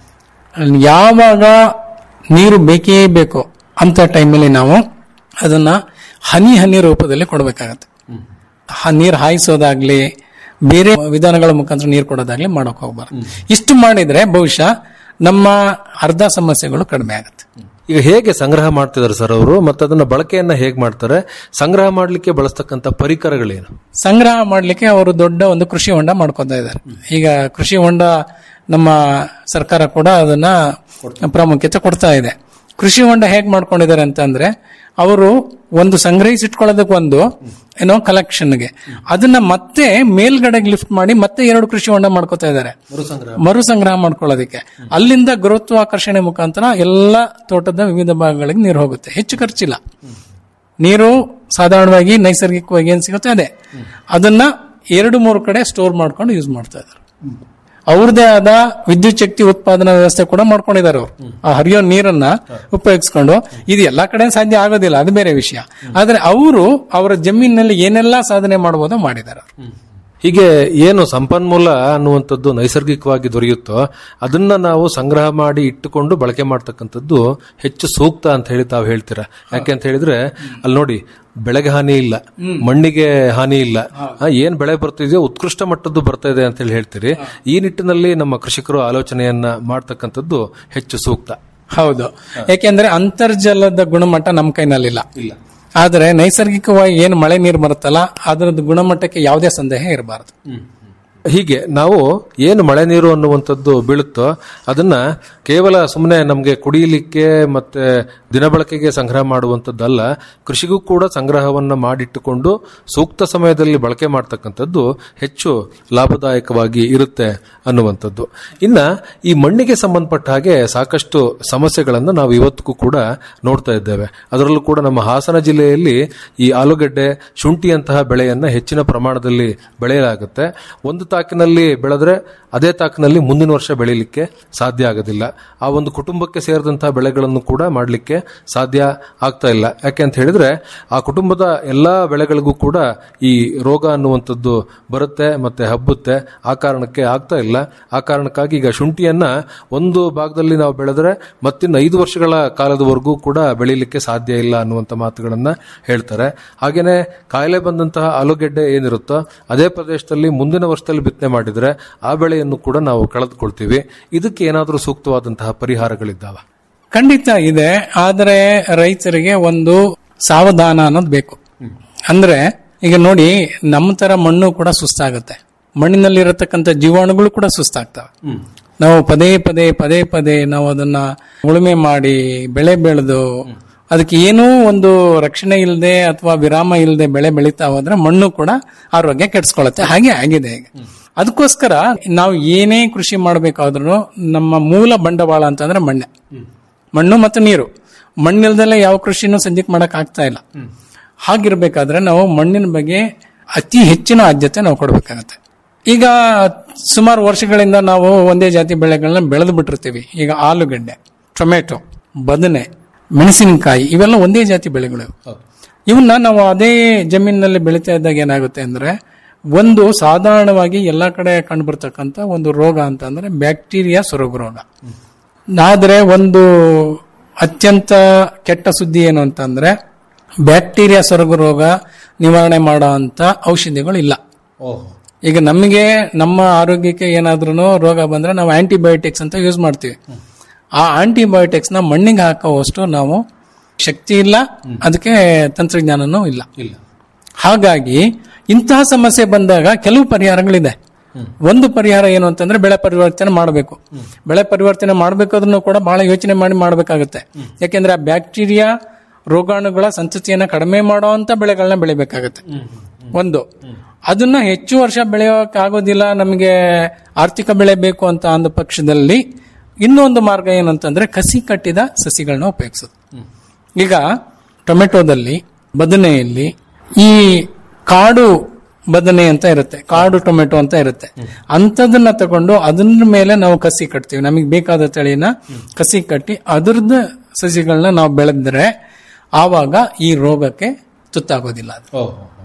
Speaker 12: ಯಾವಾಗ ನೀರು ಬೇಕೇ ಬೇಕು ಅಂತ ಟೈಮಲ್ಲಿ ನಾವು ಅದನ್ನ ಹನಿ ಹನಿ ರೂಪದಲ್ಲಿ ಕೊಡಬೇಕಾಗತ್ತೆ ನೀರು ಹಾಯಿಸೋದಾಗ್ಲಿ ಬೇರೆ ವಿಧಾನಗಳ ಮುಖಾಂತರ ನೀರು ಕೊಡೋದಾಗ್ಲಿ ಮಾಡೋಕೆ ಹೋಗ್ಬಾರ್ದು ಇಷ್ಟು ಮಾಡಿದ್ರೆ ಬಹುಶಃ ನಮ್ಮ ಅರ್ಧ ಸಮಸ್ಯೆಗಳು ಕಡಿಮೆ ಆಗುತ್ತೆ
Speaker 11: ಈಗ ಹೇಗೆ ಸಂಗ್ರಹ ಮಾಡ್ತಿದ್ದಾರೆ ಸರ್ ಅವರು ಮತ್ತೆ ಅದನ್ನ ಬಳಕೆಯನ್ನ ಹೇಗೆ ಮಾಡ್ತಾರೆ ಸಂಗ್ರಹ ಮಾಡ್ಲಿಕ್ಕೆ ಬಳಸ್ತಕ್ಕಂಥ ಪರಿಕರಗಳೇನು
Speaker 12: ಸಂಗ್ರಹ ಮಾಡ್ಲಿಕ್ಕೆ ಅವರು ದೊಡ್ಡ ಒಂದು ಕೃಷಿ ಹೊಂಡ ಮಾಡ್ಕೊತಾ ಇದ್ದಾರೆ ಈಗ ಕೃಷಿ ಹೊಂಡ ನಮ್ಮ ಸರ್ಕಾರ ಕೂಡ ಅದನ್ನ ಪ್ರಾಮುಖ್ಯತೆ ಕೊಡ್ತಾ ಇದೆ ಕೃಷಿ ಹೊಂಡ ಹೇಗ್ ಮಾಡ್ಕೊಂಡಿದ್ದಾರೆ ಅಂತಂದ್ರೆ ಅವರು ಒಂದು ಸಂಗ್ರಹಿಸಿಟ್ಕೊಳ್ಳೋದಕ್ಕೆ ಒಂದು ಏನೋ ಕಲೆಕ್ಷನ್ಗೆ ಅದನ್ನ ಮತ್ತೆ ಮೇಲ್ಗಡೆಗೆ ಲಿಫ್ಟ್ ಮಾಡಿ ಮತ್ತೆ ಎರಡು ಕೃಷಿ ಹೊಂಡ ಮಾಡ್ಕೋತಾ ಇದ್ದಾರೆ ಮರು ಸಂಗ್ರಹ ಮಾಡ್ಕೊಳ್ಳೋದಕ್ಕೆ ಅಲ್ಲಿಂದ ಗುರುತ್ವಾಕರ್ಷಣೆ ಮುಖಾಂತರ ಎಲ್ಲ ತೋಟದ ವಿವಿಧ ಭಾಗಗಳಿಗೆ ನೀರು ಹೋಗುತ್ತೆ ಹೆಚ್ಚು ಖರ್ಚಿಲ್ಲ ನೀರು ಸಾಧಾರಣವಾಗಿ ನೈಸರ್ಗಿಕವಾಗಿ ಏನ್ ಸಿಗುತ್ತೆ ಅದೇ ಅದನ್ನ ಎರಡು ಮೂರು ಕಡೆ ಸ್ಟೋರ್ ಮಾಡ್ಕೊಂಡು ಯೂಸ್ ಮಾಡ್ತಾ ಇದ್ದಾರೆ ಅವ್ರದೇ ಆದ ವಿದ್ಯುತ್ ಶಕ್ತಿ ಉತ್ಪಾದನಾ ವ್ಯವಸ್ಥೆ ಕೂಡ ಮಾಡ್ಕೊಂಡಿದ್ದಾರೆ ಅವರು ಆ ಹರಿಯೋ ನೀರನ್ನ ಉಪಯೋಗಿಸ್ಕೊಂಡು ಇದು ಎಲ್ಲಾ ಕಡೆ ಸಾಧ್ಯ ಆಗೋದಿಲ್ಲ ಅದು ಬೇರೆ ವಿಷಯ ಆದ್ರೆ ಅವರು ಅವರ ಜಮೀನಿನಲ್ಲಿ ಏನೆಲ್ಲಾ ಸಾಧನೆ ಮಾಡಬಹುದೋ ಮಾಡಿದ್ದಾರೆ ಅವ್ರು.
Speaker 11: ಹೀಗೆ ಏನು ಸಂಪನ್ಮೂಲ ಅನ್ನುವಂಥದ್ದು ನೈಸರ್ಗಿಕವಾಗಿ ದೊರೆಯುತ್ತೋ ಅದನ್ನ ನಾವು ಸಂಗ್ರಹ ಮಾಡಿ ಇಟ್ಟುಕೊಂಡು ಬಳಕೆ ಮಾಡ್ತಕ್ಕಂಥದ್ದು ಹೆಚ್ಚು ಸೂಕ್ತ ಅಂತ ಹೇಳಿ ತಾವು ಹೇಳ್ತೀರಾ ಯಾಕೆ ಅಂತ ಹೇಳಿದ್ರೆ ಅಲ್ಲಿ ನೋಡಿ ಬೆಳೆಗೆ ಹಾನಿ ಇಲ್ಲ ಮಣ್ಣಿಗೆ ಹಾನಿ ಇಲ್ಲ ಆ, ಏನ್ ಬೆಳೆ ಬರ್ತಿದೆಯೋ ಉತ್ಕೃಷ್ಟ ಮಟ್ಟದ್ದು ಬರ್ತಾ ಇದೆ ಅಂತ ಹೇಳಿ ಹೇಳ್ತೀರಿ ಈ ನಿಟ್ಟಿನಲ್ಲಿ ನಮ್ಮ ಕೃಷಿಕರು ಆಲೋಚನೆಯನ್ನ ಮಾಡ್ತಕ್ಕಂಥದ್ದು ಹೆಚ್ಚು ಸೂಕ್ತ
Speaker 12: ಹೌದು ಯಾಕೆಂದ್ರೆ ಅಂತರ್ಜಲದ ಗುಣಮಟ್ಟ ನಮ್ಮ ಕೈನಲ್ಲಿಲ್ಲ
Speaker 11: ಇಲ್ಲ
Speaker 12: ಆದ್ರೆ ನೈಸರ್ಗಿಕವಾಗಿ ಏನು ಮಳೆ ನೀರು ಬರುತ್ತಲ್ಲ ಅದರದ್ದು ಗುಣಮಟ್ಟಕ್ಕೆ ಯಾವುದೇ ಸಂದೇಹ ಇರಬಾರದು
Speaker 11: ಹೀಗೆ ನಾವು ಏನು ಮಳೆ ನೀರು ಅನ್ನುವಂಥದ್ದು ಬೀಳುತ್ತೋ ಅದನ್ನ ಕೇವಲ ಸುಮ್ಮನೆ ನಮಗೆ ಕುಡಿಯಲಿಕ್ಕೆ ಮತ್ತೆ ದಿನಬಳಕೆಗೆ ಸಂಗ್ರಹ ಮಾಡುವಂಥದ್ದಲ್ಲ ಕೃಷಿಗೂ ಕೂಡ ಸಂಗ್ರಹವನ್ನ ಮಾಡಿಟ್ಟುಕೊಂಡು ಸೂಕ್ತ ಸಮಯದಲ್ಲಿ ಬಳಕೆ ಮಾಡ್ತಕ್ಕಂಥದ್ದು ಹೆಚ್ಚು ಲಾಭದಾಯಕವಾಗಿ ಇರುತ್ತೆ ಅನ್ನುವಂಥದ್ದು ಇನ್ನ ಈ ಮಣ್ಣಿಗೆ ಸಂಬಂಧಪಟ್ಟ ಹಾಗೆ ಸಾಕಷ್ಟು ಸಮಸ್ಯೆಗಳನ್ನು ನಾವು ಇವತ್ತಿಗೂ ಕೂಡ ನೋಡ್ತಾ ಇದ್ದೇವೆ ಅದರಲ್ಲೂ ಕೂಡ ನಮ್ಮ ಹಾಸನ ಜಿಲ್ಲೆಯಲ್ಲಿ ಈ ಆಲೂಗಡ್ಡೆ ಶುಂಠಿಯಂತಹ ಬೆಳೆಯನ್ನ ಹೆಚ್ಚಿನ ಪ್ರಮಾಣದಲ್ಲಿ ಬೆಳೆಯಲಾಗುತ್ತೆ ಒಂದು ತಾಕಿನಲ್ಲಿ ಬೆಳೆದ್ರೆ ಅದೇ ತಾಕಿನಲ್ಲಿ ಮುಂದಿನ ವರ್ಷ ಬೆಳೀಲಿಕ್ಕೆ ಸಾಧ್ಯ ಆಗೋದಿಲ್ಲ ಆ ಒಂದು ಕುಟುಂಬಕ್ಕೆ ಸೇರಿದಂತಹ ಬೆಳೆಗಳನ್ನು ಕೂಡ ಮಾಡಲಿಕ್ಕೆ ಸಾಧ್ಯ ಆಗ್ತಾ ಇಲ್ಲ ಯಾಕೆ ಅಂತ ಹೇಳಿದ್ರೆ ಆ ಕುಟುಂಬದ ಎಲ್ಲಾ ಬೆಳೆಗಳಿಗೂ ಕೂಡ ಈ ರೋಗ ಅನ್ನುವಂಥದ್ದು ಬರುತ್ತೆ ಮತ್ತೆ ಹಬ್ಬುತ್ತೆ ಆ ಕಾರಣಕ್ಕೆ ಆಗ್ತಾ ಇಲ್ಲ ಆ ಕಾರಣಕ್ಕಾಗಿ ಈಗ ಶುಂಠಿಯನ್ನ ಒಂದು ಭಾಗದಲ್ಲಿ ನಾವು ಬೆಳೆದ್ರೆ ಮತ್ತಿನ್ನು ಐದು ವರ್ಷಗಳ ಕಾಲದವರೆಗೂ ಕೂಡ ಬೆಳೀಲಿಕ್ಕೆ ಸಾಧ್ಯ ಇಲ್ಲ ಅನ್ನುವಂಥ ಮಾತುಗಳನ್ನ ಹೇಳ್ತಾರೆ ಹಾಗೇನೆ ಕಾಯಿಲೆ ಬಂದಂತಹ ಆಲೂಗೆಡ್ಡೆ ಏನಿರುತ್ತೋ ಅದೇ ಪ್ರದೇಶದಲ್ಲಿ ಮುಂದಿನ ವರ್ಷದಲ್ಲಿ ಬಿತ್ತನೆ ಮಾಡಿದ್ರೆ ಆ ಬೆಳೆಯನ್ನು ಕೂಡ ನಾವು ಕಳೆದುಕೊಳ್ತೀವಿ ಇದಕ್ಕೆ ಏನಾದರೂ ಸೂಕ್ತವಾದಂತಹ ಪರಿಹಾರಗಳಿದ್ದಾವ
Speaker 12: ಖಂಡಿತ ಇದೆ ಆದರೆ ರೈತರಿಗೆ ಒಂದು ಸಾವಧಾನ ಅನ್ನೋದು ಬೇಕು ಅಂದ್ರೆ ಈಗ ನೋಡಿ ನಮ್ಮ ತರ ಮಣ್ಣು ಕೂಡ ಸುಸ್ತಾಗುತ್ತೆ ಮಣ್ಣಿನಲ್ಲಿ ಇರತಕ್ಕಂತ ಜೀವಾಣುಗಳು ಕೂಡ ಸುಸ್ತಾಗ್ತವೆ ನಾವು ಪದೇ ಪದೇ ಪದೇ ಪದೇ ನಾವು ಅದನ್ನ ಉಳುಮೆ ಮಾಡಿ ಬೆಳೆ ಬೆಳೆದು ಅದಕ್ಕೆ ಏನೂ ಒಂದು ರಕ್ಷಣೆ ಇಲ್ಲದೆ ಅಥವಾ ವಿರಾಮ ಇಲ್ಲದೆ ಬೆಳೆ ಬೆಳೀತಾ ಹೋದ್ರೆ ಮಣ್ಣು ಕೂಡ ಆರೋಗ್ಯ ಕೆಡಿಸ್ಕೊಳ್ಳುತ್ತೆ ಹಾಗೆ ಆಗಿದೆ ಈಗ ಅದಕ್ಕೋಸ್ಕರ ನಾವು ಏನೇ ಕೃಷಿ ಮಾಡಬೇಕಾದ್ರೂ ನಮ್ಮ ಮೂಲ ಬಂಡವಾಳ ಅಂತಂದ್ರೆ ಮಣ್ಣೆ ಮಣ್ಣು ಮತ್ತು ನೀರು ಮಣ್ಣಿಲ್ದಲ್ಲೇ ಯಾವ ಕೃಷಿನೂ ಸದ್ಯಕ್ಕೆ ಮಾಡಕ್ ಆಗ್ತಾ ಇಲ್ಲ ಹಾಗಿರ್ಬೇಕಾದ್ರೆ ನಾವು ಮಣ್ಣಿನ ಬಗ್ಗೆ ಅತಿ ಹೆಚ್ಚಿನ ಆದ್ಯತೆ ನಾವು ಕೊಡಬೇಕಾಗತ್ತೆ ಈಗ ಸುಮಾರು ವರ್ಷಗಳಿಂದ ನಾವು ಒಂದೇ ಜಾತಿ ಬೆಳೆಗಳನ್ನ ಬೆಳೆದು ಬಿಟ್ಟಿರ್ತೀವಿ ಈಗ ಆಲೂಗಡ್ಡೆ ಟೊಮೆಟೊ ಬದನೆ ಮೆಣಸಿನಕಾಯಿ ಇವೆಲ್ಲ ಒಂದೇ ಜಾತಿ ಬೆಳೆಗಳು ಇವು. ಇವನ್ನ ನಾವು ಅದೇ ಜಮೀನಿನಲ್ಲಿ ಬೆಳೀತಾ ಇದ್ದಾಗ ಏನಾಗುತ್ತೆ ಅಂದ್ರೆ ಒಂದು ಸಾಧಾರಣವಾಗಿ ಎಲ್ಲ ಕಡೆ ಕಂಡುಬರ್ತಕ್ಕಂಥ ಒಂದು ರೋಗ ಅಂತ ಅಂದ್ರೆ ಬ್ಯಾಕ್ಟೀರಿಯಾ ಸೊರಗು ರೋಗ ಆದ್ರೆ ಒಂದು ಅತ್ಯಂತ ಕೆಟ್ಟ ಸುದ್ದಿ ಏನು ಅಂತಂದ್ರೆ ಬ್ಯಾಕ್ಟೀರಿಯಾ ಸೊರಗು ರೋಗ ನಿವಾರಣೆ ಮಾಡೋ ಅಂತ ಔಷಧಿಗಳು ಇಲ್ಲ ಈಗ ನಮಗೆ ನಮ್ಮ ಆರೋಗ್ಯಕ್ಕೆ ಏನಾದ್ರೂ ರೋಗ ಬಂದ್ರೆ ನಾವು ಆಂಟಿಬಯೋಟಿಕ್ಸ್ ಅಂತ ಯೂಸ್ ಮಾಡ್ತೀವಿ ಆ ಆಂಟಿಬಯೋಟಿಕ್ಸ್ ನ ಮಣ್ಣಿಗೆ ಹಾಕೋವಷ್ಟು ನಾವು ಶಕ್ತಿ ಇಲ್ಲ ಅದಕ್ಕೆ ತಂತ್ರಜ್ಞಾನನೂ ಇಲ್ಲ ಹಾಗಾಗಿ ಇಂತಹ ಸಮಸ್ಯೆ ಬಂದಾಗ ಕೆಲವು ಪರಿಹಾರಗಳಿದೆ ಒಂದು ಪರಿಹಾರ ಏನು ಅಂತಂದ್ರೆ ಬೆಳೆ ಪರಿವರ್ತನೆ ಮಾಡಬೇಕು ಬೆಳೆ ಪರಿವರ್ತನೆ ಮಾಡಬೇಕಾದ್ರೂ ಕೂಡ ಬಹಳ ಯೋಚನೆ ಮಾಡಿ ಮಾಡಬೇಕಾಗುತ್ತೆ ಯಾಕೆಂದ್ರೆ ಆ ಬ್ಯಾಕ್ಟೀರಿಯಾ ರೋಗಾಣುಗಳ ಸಂತತಿಯನ್ನ ಕಡಿಮೆ ಮಾಡುವಂತ ಬೆಳೆಗಳನ್ನ ಬೆಳಿಬೇಕಾಗುತ್ತೆ ಒಂದು ಅದನ್ನ ಹೆಚ್ಚು ವರ್ಷ ಬೆಳೆಯೋಕೆ ಆಗೋದಿಲ್ಲ ನಮಗೆ ಆರ್ಥಿಕ ಬೆಳೆ ಬೇಕು ಅಂತ ಅಂದ ಪಕ್ಷದಲ್ಲಿ ಇನ್ನೊಂದು ಮಾರ್ಗ ಏನಂತಂದ್ರೆ ಕಸಿ ಕಟ್ಟಿದ ಸಸಿಗಳನ್ನ ಉಪಯೋಗಿಸೋದು ಈಗ ಟೊಮೆಟೊದಲ್ಲಿ ಬದನೆಯಲ್ಲಿ ಈ ಕಾಡು ಬದನೆ ಅಂತ ಇರುತ್ತೆ ಕಾಡು ಟೊಮೆಟೊ ಅಂತ ಇರುತ್ತೆ ಅಂತದನ್ನ ತಗೊಂಡು ಅದನ್ನ ಮೇಲೆ ನಾವು ಕಸಿ ಕಟ್ತೀವಿ ನಮಗೆ ಬೇಕಾದ ತಳಿನ ಕಸಿ ಕಟ್ಟಿ ಅದ್ರದ್ದು ಸಸಿಗಳನ್ನ ನಾವು ಬೆಳೆದ್ರೆ ಆವಾಗ ಈ ರೋಗಕ್ಕೆ ತುತ್ತಾಗೋದಿಲ್ಲ ಅದು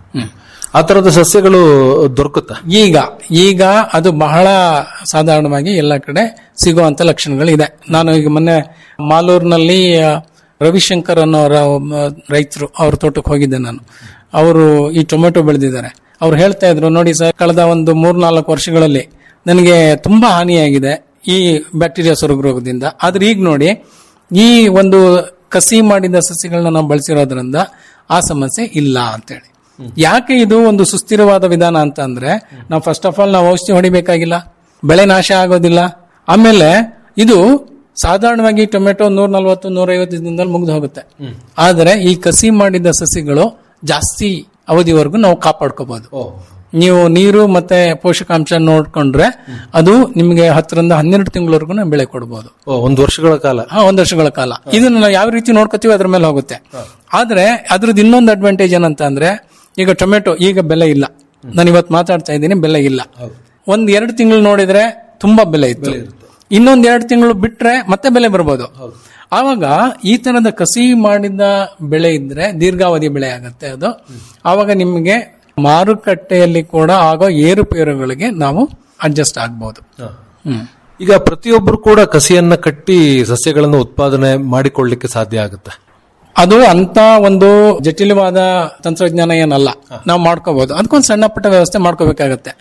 Speaker 11: ಆ ತರದ ಸಸ್ಯಗಳು ದೊರಕುತ್ತಾ
Speaker 12: ಈಗ ಈಗ ಅದು ಬಹಳ ಸಾಧಾರಣವಾಗಿ ಎಲ್ಲ ಕಡೆ ಸಿಗುವಂತ ಲಕ್ಷಣಗಳಿದೆ ನಾನು ಈಗ ಮೊನ್ನೆ ಮಾಲೂರಿನಲ್ಲಿ ಆ, ರವಿಶಂಕರ್ ಅನ್ನೋರ ರೈತರು ಅವ್ರ ತೋಟಕ್ಕೆ ಹೋಗಿದ್ದೆ ನಾನು ಅವರು ಈ ಟೊಮೆಟೊ ಬೆಳೆದಿದ್ದಾರೆ ಅವ್ರು ಹೇಳ್ತಾ ಇದ್ರು ನೋಡಿ ಸರ್ ಕಳೆದ ಒಂದು ಮೂರ್ನಾಲ್ಕು ವರ್ಷಗಳಲ್ಲಿ ನನಗೆ ತುಂಬಾ ಹಾನಿಯಾಗಿದೆ ಈ ಬ್ಯಾಕ್ಟೀರಿಯಾ ಸೊರಗು ರೋಗದಿಂದ ಆದ್ರೆ ಈಗ ನೋಡಿ ಈ ಒಂದು ಕಸಿ ಮಾಡಿದ ಸಸಿಗಳನ್ನ ನಾವು ಬಳಸಿರೋದ್ರಿಂದ ಆ ಸಮಸ್ಯೆ ಇಲ್ಲ ಅಂತೇಳಿ ಯಾಕೆ ಇದು ಒಂದು ಸುಸ್ಥಿರವಾದ ವಿಧಾನ ಅಂತ ಅಂದ್ರೆ ನಾವು ಫಸ್ಟ್ ಆಫ್ ಆಲ್ ನಾವು ಔಷಧಿ ಹೊಡಿಬೇಕಾಗಿಲ್ಲ ಬೆಳೆ ನಾಶ ಆಗೋದಿಲ್ಲ ಆಮೇಲೆ ಇದು ಸಾಧಾರಣವಾಗಿ ಟೊಮೆಟೊ ನೂರ ನಲ್ವತ್ತು ನೂರೈವತ್ತು ದಿನದಲ್ಲಿ ಮುಗಿದು ಹೋಗುತ್ತೆ ಆದರೆ ಈ ಕಸಿ ಮಾಡಿದ ಸಸಿಗಳು ಜಾಸ್ತಿ ಅವಧಿವರೆಗೂ ನಾವು ಕಾಪಾಡ್ಕೋಬಹುದು ನೀವು ನೀರು ಮತ್ತೆ ಪೋಷಕಾಂಶ ನೋಡ್ಕೊಂಡ್ರೆ ಅದು ನಿಮಗೆ ಹತ್ತರಿಂದ ಹನ್ನೆರಡು ತಿಂಗಳವರೆಗೂ ಬೆಳೆ ಕೊಡಬಹುದು
Speaker 11: ಓ, ಒಂದು ವರ್ಷಗಳ ಕಾಲ
Speaker 12: ಹಾ ಒಂದ್ ವರ್ಷಗಳ ಕಾಲ ಇದನ್ನ ನಾವು ಯಾವ ರೀತಿ ನೋಡ್ಕೋತೀವಿ ಅದ್ರ ಮೇಲೆ ಹೋಗುತ್ತೆ ಆದ್ರೆ ಅದ್ರದ್ದು ಇನ್ನೊಂದು ಅಡ್ವಾಂಟೇಜ್ ಏನಂತ ಅಂದ್ರೆ ಈಗ ಟೊಮೆಟೊ ಈಗ ಬೆಲೆ ಇಲ್ಲ ನಾನು ಇವತ್ತು ಮಾತಾಡ್ತಾ ಇದ್ದೀನಿ ಬೆಲೆ ಇಲ್ಲ ಒಂದ್ ಎರಡು ತಿಂಗಳು ನೋಡಿದ್ರೆ ತುಂಬಾ ಬೆಲೆ ಇತ್ತು ಇನ್ನೊಂದ್ ಎರಡು ತಿಂಗಳು ಬಿಟ್ರೆ ಮತ್ತೆ ಬೆಲೆ ಬರ್ಬೋದು ಆವಾಗ ಈ ತರದ ಕಸಿ ಮಾಡಿದ ಬೆಳೆ ಇದ್ರೆ ದೀರ್ಘಾವಧಿ ಬೆಳೆ ಆಗತ್ತೆ ಅದು ಆವಾಗ ನಿಮಗೆ ಮಾರುಕಟ್ಟೆಯಲ್ಲಿ ಕೂಡ ಆಗೋ ಏರುಪೇರುಗಳಿಗೆ ನಾವು ಅಡ್ಜಸ್ಟ್ ಆಗ್ಬಹುದು ಹ್ಮ್
Speaker 11: ಈಗ ಪ್ರತಿಯೊಬ್ಬರು ಕೂಡ ಕಸಿಯನ್ನ ಕಟ್ಟಿ ಸಸ್ಯಗಳನ್ನು ಉತ್ಪಾದನೆ ಮಾಡಿಕೊಳ್ಳಿಕ್ಕೆ ಸಾಧ್ಯ ಆಗುತ್ತೆ
Speaker 12: ಅದು ಅಂತ ಒಂದು ಜಟಿಲವಾದ ತಂತ್ರಜ್ಞಾನ ಏನಲ್ಲ ನಾವು ಮಾಡ್ಕೋಬಹುದು ಅದಕ್ಕೊಂದು ಸಣ್ಣ ಪುಟ್ಟ ವ್ಯವಸ್ಥೆ ಮಾಡ್ಕೋಬೇಕಾಗತ್ತೆ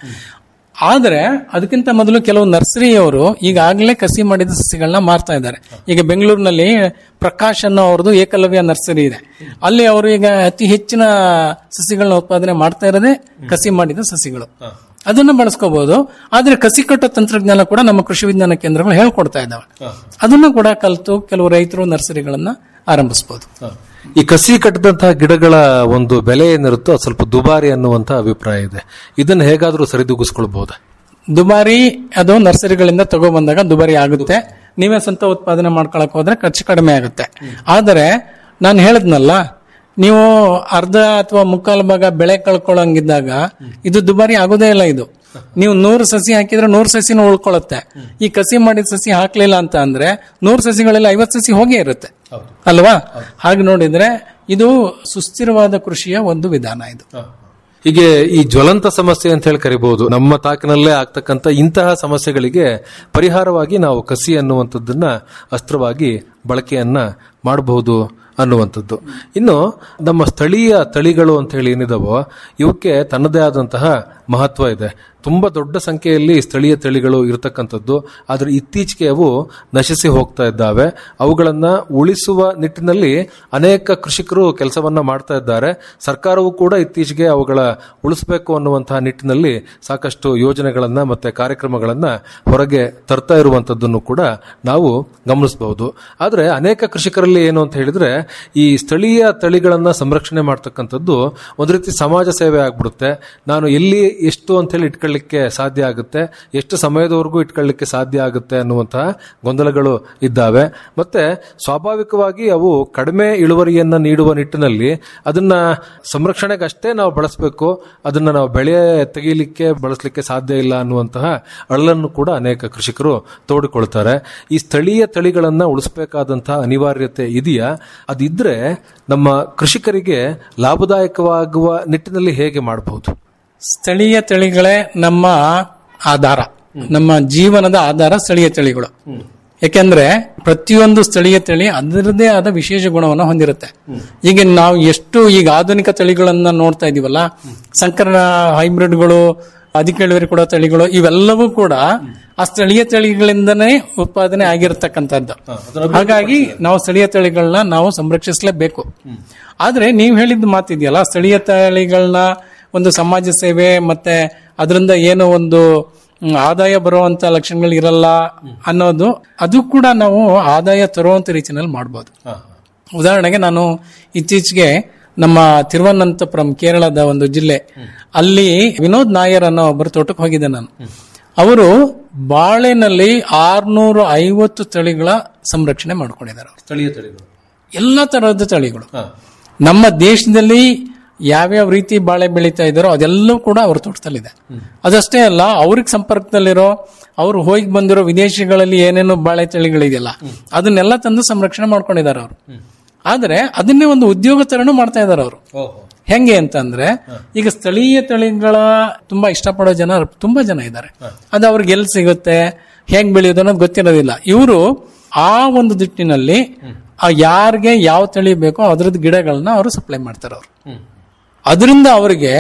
Speaker 12: ಆದ್ರೆ ಅದಕ್ಕಿಂತ ಮೊದಲು ಕೆಲವು ನರ್ಸರಿಯವರು ಈಗಾಗಲೇ ಕಸಿ ಮಾಡಿದ ಸಸಿಗಳನ್ನ ಮಾರ್ತಾ ಇದ್ದಾರೆ ಈಗ ಬೆಂಗಳೂರಿನಲ್ಲಿ ಪ್ರಕಾಶ್ ಅನ್ನೋ ಅವ್ರದ್ದು ಏಕಲವ್ಯ ನರ್ಸರಿ ಇದೆ ಅಲ್ಲಿ ಅವರು ಈಗ ಅತಿ ಹೆಚ್ಚಿನ ಸಸಿಗಳನ್ನ ಉತ್ಪಾದನೆ ಮಾಡ್ತಾ ಇರೋದೇ ಕಸಿ ಮಾಡಿದ ಸಸಿಗಳು ಅದನ್ನ ಬಳಸ್ಕೋಬಹುದು ಆದ್ರೆ ಕಸಿ ಕಟ್ಟೋ ತಂತ್ರಜ್ಞಾನ ಕೂಡ ನಮ್ಮ ಕೃಷಿ ವಿಜ್ಞಾನ ಕೇಂದ್ರಗಳು ಹೇಳ್ಕೊಡ್ತಾ ಇದ್ದಾವೆ ಅದನ್ನು ಕೂಡ ಕಲಿತು ಕೆಲವು ರೈತರು ನರ್ಸರಿಗಳನ್ನ ಆರಂಭಿಸಬಹುದು
Speaker 11: ಈ ಕಸಿ ಕಟ್ಟಿದಂತಹ ಗಿಡಗಳ ಒಂದು ಬೆಲೆ ಏನಿರುತ್ತೋ ಅದು ಸ್ವಲ್ಪ ದುಬಾರಿ ಅನ್ನುವಂತ ಅಭಿಪ್ರಾಯ ಇದೆ ಇದನ್ನ ಹೇಗಾದ್ರೂ ಸರಿದೂಗಿಸ್ಕೊಳ್ಬಹುದಾ
Speaker 12: ದುಬಾರಿ ಅದು ನರ್ಸರಿಗಳಿಂದ ತಗೊಬಂದಾಗ ದುಬಾರಿ ಆಗುತ್ತೆ ನೀವೇ ಸ್ವಂತ ಉತ್ಪಾದನೆ ಮಾಡ್ಕೊಳಕ್ ಹೋದ್ರೆ ಖರ್ಚು ಕಡಿಮೆ ಆಗುತ್ತೆ ಆದರೆ ನಾನು ಹೇಳದ್ನಲ್ಲ ನೀವು ಅರ್ಧ ಅಥವಾ ಮುಕ್ಕಾಲು ಭಾಗ ಬೆಳೆ ಕಳ್ಕೊಳ್ಳಂಗಿದ್ದಾಗ ಇದು ದುಬಾರಿ ಆಗೋದೇ ಇಲ್ಲ ಇದು ನೀವು ನೂರು ಸಸಿ ಹಾಕಿದ್ರೆ ನೂರು ಸಸಿನೂ ಉಳ್ಕೊಳ್ಳುತ್ತೆ ಈ ಕಸಿ ಮಾಡಿದ ಸಸಿ ಹಾಕ್ಲಿಲ್ಲ ಅಂತ ಅಂದ್ರೆ ನೂರು ಸಸಿಗಳೆಲ್ಲ ಐವತ್ತು ಸಸಿ ಹೋಗೇ ಇರುತ್ತೆ ಅಲ್ವಾ ಹಾಗೆ ನೋಡಿದ್ರೆ ಇದು ಸುಸ್ಥಿರವಾದ ಕೃಷಿಯ ಒಂದು ವಿಧಾನ ಇದು
Speaker 11: ಹೀಗೆ ಈ ಜ್ವಲಂತ ಸಮಸ್ಯೆ ಅಂತ ಹೇಳಿ ಕರಿಬಹುದು ನಮ್ಮ ತಾಕಿನಲ್ಲೇ ಆಗ್ತಕ್ಕಂಥ ಇಂತಹ ಸಮಸ್ಯೆಗಳಿಗೆ ಪರಿಹಾರವಾಗಿ ನಾವು ಕಸಿ ಅನ್ನುವಂಥದ್ದನ್ನ ಅಸ್ತ್ರವಾಗಿ ಬಳಕೆಯನ್ನ ಮಾಡಬಹುದು ಅನ್ನುವಂಥದ್ದು ಇನ್ನು ನಮ್ಮ ಸ್ಥಳೀಯ ತಳಿಗಳು ಅಂತ ಹೇಳಿ ಏನಿದಾವೋ ಇವಕ್ಕೆ ತನ್ನದೇ ಆದಂತಹ ಮಹತ್ವ ಇದೆ ತುಂಬಾ ದೊಡ್ಡ ಸಂಖ್ಯೆಯಲ್ಲಿ ಸ್ಥಳೀಯ ತಳಿಗಳು ಇರತಕ್ಕಂಥದ್ದು ಆದ್ರೆ ಇತ್ತೀಚೆಗೆ ಅವು ನಶಿಸಿ ಹೋಗ್ತಾ ಇದ್ದಾವೆ ಅವುಗಳನ್ನ ಉಳಿಸುವ ನಿಟ್ಟಿನಲ್ಲಿ ಅನೇಕ ಕೃಷಿಕರು ಕೆಲಸವನ್ನ ಮಾಡ್ತಾ ಇದ್ದಾರೆ ಸರ್ಕಾರವು ಕೂಡ ಇತ್ತೀಚೆಗೆ ಅವುಗಳ ಉಳಿಸಬೇಕು ಅನ್ನುವಂತಹ ನಿಟ್ಟಿನಲ್ಲಿ ಸಾಕಷ್ಟು ಯೋಜನೆಗಳನ್ನ ಮತ್ತೆ ಕಾರ್ಯಕ್ರಮಗಳನ್ನ ಹೊರಗೆ ತರ್ತಾ ಇರುವಂತದ್ದನ್ನು ಕೂಡ ನಾವು ಗಮನಿಸಬಹುದು ಆದ್ರೆ ಅನೇಕ ಕೃಷಿಕರಲ್ಲಿ ಏನು ಅಂತ ಹೇಳಿದ್ರೆ ಈ ಸ್ಥಳೀಯ ತಳಿಗಳನ್ನ ಸಂರಕ್ಷಣೆ ಮಾಡ್ತಕ್ಕಂಥದ್ದು ಒಂದು ರೀತಿ ಸಮಾಜ ಸೇವೆ ಆಗ್ಬಿಡುತ್ತೆ ನಾನು ಎಲ್ಲಿ ಎಷ್ಟು ಅಂತ ಹೇಳಿ ಇಟ್ಕೊಳ್ಳಿಕ್ಕೆ ಸಾಧ್ಯ ಆಗುತ್ತೆ ಎಷ್ಟು ಸಮಯದವರೆಗೂ ಇಟ್ಕೊಳ್ಳಿಕ್ಕೆ ಸಾಧ್ಯ ಆಗುತ್ತೆ ಅನ್ನುವಂತಹ ಗೊಂದಲಗಳು ಇದ್ದಾವೆ ಮತ್ತೆ ಸ್ವಾಭಾವಿಕವಾಗಿ ಅವು ಕಡಿಮೆ ಇಳುವರಿಯನ್ನ ನೀಡುವ ನಿಟ್ಟಿನಲ್ಲಿ ಅದನ್ನ ಸಂರಕ್ಷಣೆಗಷ್ಟೇ ನಾವು ಬಳಸಬೇಕು ಅದನ್ನ ನಾವು ಬೆಳೆ ತೆಗೀಲಿಕ್ಕೆ ಬಳಸಲಿಕ್ಕೆ ಸಾಧ್ಯ ಇಲ್ಲ ಅನ್ನುವಂತಹ ಅಳಲನ್ನು ಕೂಡ ಅನೇಕ ಕೃಷಿಕರು ತೋಡಿಕೊಳ್ತಾರೆ ಈ ಸ್ಥಳೀಯ ತಳಿಗಳನ್ನ ಉಳಿಸಬೇಕಾದಂತಹ ಅನಿವಾರ್ಯತೆ ಇದೆಯಾ ಅದಿದ್ರೆ ನಮ್ಮ ಕೃಷಿಕರಿಗೆ ಲಾಭದಾಯಕವಾಗುವ ನಿಟ್ಟಿನಲ್ಲಿ ಹೇಗೆ ಮಾಡಬಹುದು
Speaker 12: ಸ್ಥಳೀಯ ತಳಿಗಳೇ ನಮ್ಮ ಆಧಾರ ನಮ್ಮ ಜೀವನದ ಆಧಾರ ಸ್ಥಳೀಯ ತಳಿಗಳು ಯಾಕೆಂದ್ರೆ ಪ್ರತಿಯೊಂದು ಸ್ಥಳೀಯ ತಳಿ ಅದರದೇ ಆದ ವಿಶೇಷ ಗುಣವನ್ನು ಹೊಂದಿರುತ್ತೆ ಈಗ ನಾವು ಎಷ್ಟು ಈಗ ಆಧುನಿಕ ತಳಿಗಳನ್ನ ನೋಡ್ತಾ ಇದೀವಲ್ಲ ಸಂಕರ ಹೈಬ್ರಿಡ್ಗಳು ಅಧಿಕ ಇಳುವರಿ ಕೊಡೋ ತಳಿಗಳು ಇವೆಲ್ಲವೂ ಕೂಡ ಆ ಸ್ಥಳೀಯ ತಳಿಗಳಿಂದನೇ ಉತ್ಪಾದನೆ ಆಗಿರತಕ್ಕಂಥದ್ದು ಹಾಗಾಗಿ ನಾವು ಸ್ಥಳೀಯ ತಳಿಗಳನ್ನ ನಾವು ಸಂರಕ್ಷಿಸಲೇಬೇಕು ಆದ್ರೆ ನೀವು ಹೇಳಿದ ಮಾತಿದೆಯಲ್ಲ ಸ್ಥಳೀಯ ತಳಿಗಳನ್ನ ಒಂದು ಸಮಾಜ ಸೇವೆ ಮತ್ತೆ ಅದರಿಂದ ಏನೋ ಒಂದು ಮ್, ಆದಾಯ ಬರುವಂತ ಲಕ್ಷಣಗಳು ಇರಲ್ಲ ಅನ್ನೋದು ಅದು ಕೂಡ ನಾವು ಆದಾಯ ತರುವಂತ ರೀತಿಯಲ್ಲಿ ಮಾಡಬಹುದು ಉದಾಹರಣೆಗೆ ನಾನು ಇತ್ತೀಚೆಗೆ ನಮ್ಮ ತಿರುವನಂತಪುರಂ ಕೇರಳದ ಒಂದು ಜಿಲ್ಲೆ ಅಲ್ಲಿ ವಿನೋದ್ ನಾಯರ್ ಅನ್ನೋ ಒಬ್ಬರು ತೋಟಕ್ಕೆ ಹೋಗಿದ್ದೆ ನಾನು ಅವರು ಬಾಳೆನಲ್ಲಿ ಆರ್ನೂರ ಐವತ್ತು ತಳಿಗಳ ಸಂರಕ್ಷಣೆ ಮಾಡ್ಕೊಂಡಿದ್ದಾರೆ ಅವರು
Speaker 11: ಸ್ಥಳೀಯ ತಳಿಗಳು
Speaker 12: ಎಲ್ಲ ತರಹದ ತಳಿಗಳು ನಮ್ಮ ದೇಶದಲ್ಲಿ ಯಾವ್ಯಾವ ರೀತಿ ಬಾಳೆ ಬೆಳೀತಾ ಇದ್ದಾರೋ ಅದೆಲ್ಲವೂ ಕೂಡ ಅವ್ರ ತೋಟದಲ್ಲಿದೆ ಅದಷ್ಟೇ ಅಲ್ಲ ಅವ್ರಿಗೆ ಸಂಪರ್ಕದಲ್ಲಿರೋ ಅವ್ರು ಹೋಗಿ ಬಂದಿರೋ ವಿದೇಶಗಳಲ್ಲಿ ಏನೇನು ಬಾಳೆ ತಳಿಗಳಿದೆಯಲ್ಲ ಅದನ್ನೆಲ್ಲ ತಂದು ಸಂರಕ್ಷಣೆ ಮಾಡ್ಕೊಂಡಿದ್ದಾರೆ ಅವರು ಆದ್ರೆ ಅದನ್ನೇ ಒಂದು ಉದ್ಯೋಗ ತರನು ಮಾಡ್ತಾ ಇದ್ದಾರೆ ಅವರು ಹೆಂಗೆ ಅಂತಂದ್ರೆ ಈಗ ಸ್ಥಳೀಯ ತಳಿಗಳ ತುಂಬಾ ಇಷ್ಟಪಡೋ ಜನ ತುಂಬಾ ಜನ ಇದ್ದಾರೆ ಅದು ಅವ್ರಿಗೆ ಎಲ್ಲಿ ಸಿಗುತ್ತೆ ಹೆಂಗ್ ಬೆಳೆಯೋದು ಅನ್ನೋದು ಗೊತ್ತಿರೋದಿಲ್ಲ ಇವರು ಆ ಒಂದು ದಿಟ್ಟಿನಲ್ಲಿ ಆ ಯಾರಿಗೆ ಯಾವ ತಳಿ ಬೇಕೋ ಅದ್ರದ್ದು ಗಿಡಗಳನ್ನ ಅವರು ಸಪ್ಲೈ ಮಾಡ್ತಾರೆ ಅವರು ಅದರಿಂದ ಅವರಿಗೆ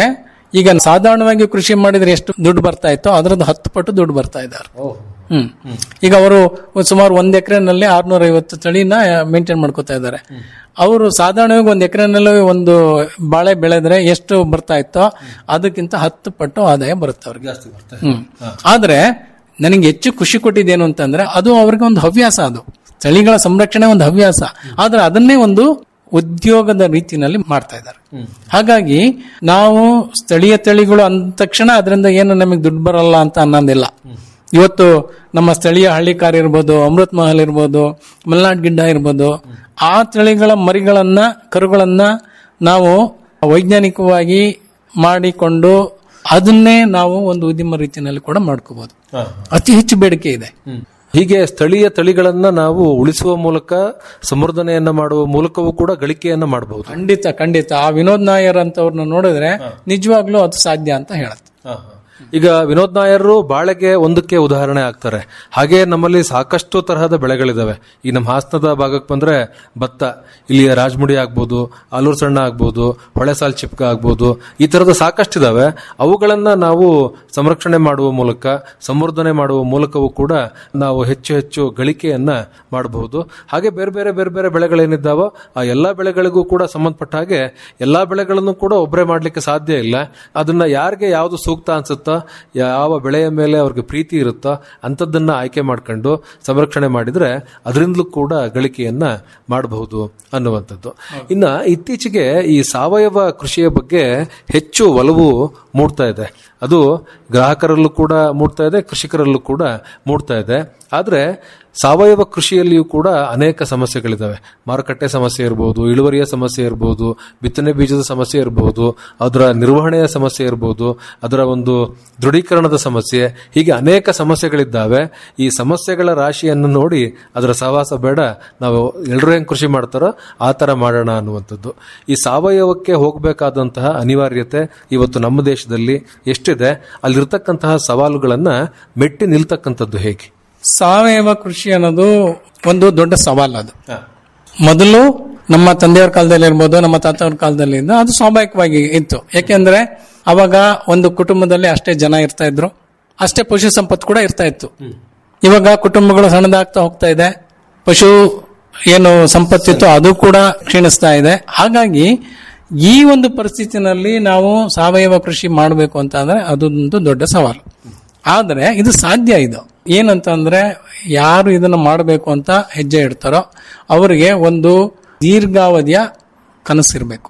Speaker 12: ಈಗ ಸಾಧಾರಣವಾಗಿ ಕೃಷಿ ಮಾಡಿದ್ರೆ ಎಷ್ಟು ದುಡ್ಡು ಬರ್ತಾ ಇತ್ತೋ ಅದರದ್ದು ಹತ್ತು ಪಟ್ಟು ದುಡ್ಡು ಬರ್ತಾ ಇದ್ದಾರೆ ಹ್ಮ್ ಈಗ ಅವರು ಸುಮಾರು ಒಂದ್ ಎಕರೆನಲ್ಲಿ ಆರ್ನೂರ ಐವತ್ತು ತಳಿನ ಮೇಂಟೈನ್ ಮಾಡ್ಕೋತಾ ಇದ್ದಾರೆ ಅವರು ಸಾಧಾರಣವಾಗಿ ಒಂದ್ ಎಕರೆನಲ್ಲಿ ಒಂದು ಬಾಳೆ ಬೆಳೆದ್ರೆ ಎಷ್ಟು ಬರ್ತಾ ಇತ್ತೋ ಅದಕ್ಕಿಂತ ಹತ್ತು ಪಟ್ಟು ಆದಾಯ ಬರುತ್ತೆ ಅವ್ರಿಗೆ ಹ್ಮ್ ಆದ್ರೆ ನನಗೆ ಹೆಚ್ಚು ಖುಷಿ ಕೊಟ್ಟಿದ್ದೇನು ಅಂತಂದ್ರೆ ಅದು ಅವ್ರಿಗೆ ಒಂದು ಹವ್ಯಾಸ ಅದು ತಳಿಗಳ ಸಂರಕ್ಷಣೆ ಒಂದು ಹವ್ಯಾಸ ಆದ್ರೆ ಅದನ್ನೇ ಒಂದು ಉದ್ಯೋಗದ ರೀತಿನಲ್ಲಿ ಮಾಡ್ತಾ ಇದ್ದಾರೆ ಹಾಗಾಗಿ ನಾವು ಸ್ಥಳೀಯ ತಳಿಗಳು ಅಂದ ತಕ್ಷಣ ಅದರಿಂದ ಏನು ನಮಗೆ ದುಡ್ಡು ಬರಲ್ಲ ಅಂತ ಅನ್ನೋದಿಲ್ಲ ಇವತ್ತು ನಮ್ಮ ಸ್ಥಳೀಯ ಹಳ್ಳಿಕಾರ ಇರ್ಬೋದು ಅಮೃತ್ ಮಹಲ್ ಇರ್ಬೋದು ಮಲ್ನಾಡ್ ಗಿಡ್ಡ ಇರ್ಬೋದು ಆ ತಳಿಗಳ ಮರಿಗಳನ್ನ ಕರುಗಳನ್ನ ನಾವು ವೈಜ್ಞಾನಿಕವಾಗಿ ಮಾಡಿಕೊಂಡು ಅದನ್ನೇ ನಾವು ಒಂದು ಉದ್ಯಮ ರೀತಿಯಲ್ಲಿ ಕೂಡ ಮಾಡ್ಕೋಬಹುದು ಅತಿ ಹೆಚ್ಚು ಬೇಡಿಕೆ ಇದೆ
Speaker 11: ಹೀಗೆ ಸ್ಥಳೀಯ ತಳಿಗಳನ್ನ ನಾವು ಉಳಿಸುವ ಮೂಲಕ ಸಂವರ್ಧನೆಯನ್ನ ಮಾಡುವ ಮೂಲಕವೂ ಕೂಡ ಗಳಿಕೆಯನ್ನ ಮಾಡಬಹುದು
Speaker 12: ಖಂಡಿತ ಖಂಡಿತ ಆ ವಿನೋದ್ ನಾಯರ್ ಅಂತವ್ರನ್ನ ನೋಡಿದ್ರೆ ನಿಜವಾಗ್ಲೂ ಅದು ಸಾಧ್ಯ ಅಂತ ಹೇಳುತ್ತೆ
Speaker 11: ಈಗ ವಿನೋದ್ ನಾಯರ್ ಬಾಳೆಗೆ ಒಂದಕ್ಕೆ ಉದಾಹರಣೆ ಆಗ್ತಾರೆ ಹಾಗೆ ನಮ್ಮಲ್ಲಿ ಸಾಕಷ್ಟು ತರಹದ ಬೆಳೆಗಳಿದಾವೆ ಈ ನಮ್ಮ ಹಾಸನದ ಭಾಗಕ್ಕೆ ಬಂದ್ರೆ ಭತ್ತ ಇಲ್ಲಿ ರಾಜಮುಡಿ ಆಗ್ಬೋದು ಆಲೂರು ಸಣ್ಣ ಆಗ್ಬೋದು ಹೊಳೆಸಾಲ್ ಚಿಪ್ಕ ಆಗ್ಬೋದು ಈ ತರದ ಸಾಕಷ್ಟು ಇದಾವೆ ಅವುಗಳನ್ನ ನಾವು ಸಂರಕ್ಷಣೆ ಮಾಡುವ ಮೂಲಕ ಸಂವರ್ಧನೆ ಮಾಡುವ ಮೂಲಕವೂ ಕೂಡ ನಾವು ಹೆಚ್ಚು ಹೆಚ್ಚು ಗಳಿಕೆಯನ್ನ ಮಾಡಬಹುದು ಹಾಗೆ ಬೇರೆ ಬೇರೆ ಬೇರೆ ಬೇರೆ ಬೆಳೆಗಳೇನಿದ್ದಾವೋ ಆ ಎಲ್ಲಾ ಬೆಳೆಗಳಿಗೂ ಕೂಡ ಸಂಬಂಧಪಟ್ಟ ಹಾಗೆ ಎಲ್ಲಾ ಬೆಳೆಗಳನ್ನು ಕೂಡ ಒಬ್ಬರೇ ಮಾಡ್ಲಿಕ್ಕೆ ಸಾಧ್ಯ ಇಲ್ಲ ಅದನ್ನ ಯಾರಿಗೆ ಯಾವುದು ಸೂಕ್ತ ಅನ್ಸುತ್ತೋ ಯಾವ ಬೆಳೆಯ ಮೇಲೆ ಅವ್ರಿಗೆ ಪ್ರೀತಿ ಇರುತ್ತೋ ಅಂಥದ್ದನ್ನ ಆಯ್ಕೆ ಮಾಡ್ಕೊಂಡು ಸಂರಕ್ಷಣೆ ಮಾಡಿದ್ರೆ ಅದರಿಂದಲೂ ಕೂಡ ಗಳಿಕೆಯನ್ನ ಮಾಡಬಹುದು ಅನ್ನುವಂಥದ್ದು ಇನ್ನ ಇತ್ತೀಚೆಗೆ ಈ ಸಾವಯವ ಕೃಷಿಯ ಬಗ್ಗೆ ಹೆಚ್ಚು ಒಲವು ಮೂಡ್ತಾ ಇದೆ ಅದು ಗ್ರಾಹಕರಲ್ಲೂ ಕೂಡ ಮೂಡ್ತಾ ಇದೆ ಕೃಷಿಕರಲ್ಲೂ ಕೂಡ ಮೂಡ್ತಾ ಇದೆ ಆದ್ರೆ ಸಾವಯವ ಕೃಷಿಯಲ್ಲಿಯೂ ಕೂಡ ಅನೇಕ ಸಮಸ್ಯೆಗಳಿದಾವೆ ಮಾರುಕಟ್ಟೆ ಸಮಸ್ಯೆ ಇರಬಹುದು ಇಳುವರಿಯ ಸಮಸ್ಯೆ ಇರಬಹುದು ಬಿತ್ತನೆ ಬೀಜದ ಸಮಸ್ಯೆ ಇರಬಹುದು ಅದರ ನಿರ್ವಹಣೆಯ ಸಮಸ್ಯೆ ಇರಬಹುದು ಅದರ ಒಂದು ದೃಢೀಕರಣದ ಸಮಸ್ಯೆ ಹೀಗೆ ಅನೇಕ ಸಮಸ್ಯೆಗಳಿದ್ದಾವೆ ಈ ಸಮಸ್ಯೆಗಳ ರಾಶಿಯನ್ನು ನೋಡಿ ಅದರ ಸಹವಾಸ ಬೇಡ ನಾವು ಎಲ್ಲರೂ ಹೆಂಗ್ ಕೃಷಿ ಮಾಡ್ತಾರೋ ಆ ತರ ಮಾಡೋಣ ಅನ್ನುವಂಥದ್ದು ಈ ಸಾವಯವಕ್ಕೆ ಹೋಗಬೇಕಾದಂತಹ ಅನಿವಾರ್ಯತೆ ಇವತ್ತು ನಮ್ಮ ದೇಶದಲ್ಲಿ ಎಷ್ಟಿದೆ ಅಲ್ಲಿರ್ತಕ್ಕಂತಹ ಸವಾಲುಗಳನ್ನ ಮೆಟ್ಟಿ ನಿಲ್ತಕ್ಕಂಥದ್ದು ಹೇಗೆ
Speaker 12: ಸಾವಯವ ಕೃಷಿ ಅನ್ನೋದು ಒಂದು ದೊಡ್ಡ ಸವಾಲು ಅದು ಮೊದಲು ನಮ್ಮ ತಂದೆಯವ್ರ ಕಾಲದಲ್ಲಿ ಇರ್ಬೋದು ನಮ್ಮ ತಾತವ್ರ ಕಾಲದಲ್ಲಿ ಇದ್ದು ಅದು ಸ್ವಾಭಾವಿಕವಾಗಿ ಇತ್ತು ಯಾಕೆಂದ್ರೆ ಅವಾಗ ಒಂದು ಕುಟುಂಬದಲ್ಲಿ ಅಷ್ಟೇ ಜನ ಇರ್ತಾ ಇದ್ರು ಅಷ್ಟೇ ಪಶು ಸಂಪತ್ತು ಕೂಡ ಇರ್ತಾ ಇತ್ತು ಇವಾಗ ಕುಟುಂಬಗಳು ಸಣ್ಣದಾಗ್ತಾ ಹೋಗ್ತಾ ಇದೆ ಪಶು ಏನು ಸಂಪತ್ತಿತ್ತು ಅದು ಕೂಡ ಕ್ಷೀಣಿಸ್ತಾ ಇದೆ ಹಾಗಾಗಿ ಈ ಒಂದು ಪರಿಸ್ಥಿತಿನಲ್ಲಿ ನಾವು ಸಾವಯವ ಕೃಷಿ ಮಾಡಬೇಕು ಅಂತ ಅಂದ್ರೆ ಅದೊಂದು ದೊಡ್ಡ ಸವಾಲು ಆದ್ರೆ ಇದು ಸಾಧ್ಯ ಇದು ಏನಂತಂದ್ರೆ ಯಾರು ಇದನ್ನ ಮಾಡಬೇಕು ಅಂತ ಹೆಜ್ಜೆ ಇಡ್ತಾರೋ ಅವರಿಗೆ ಒಂದು ದೀರ್ಘಾವಧಿಯ ಕನಸಿರ್ಬೇಕು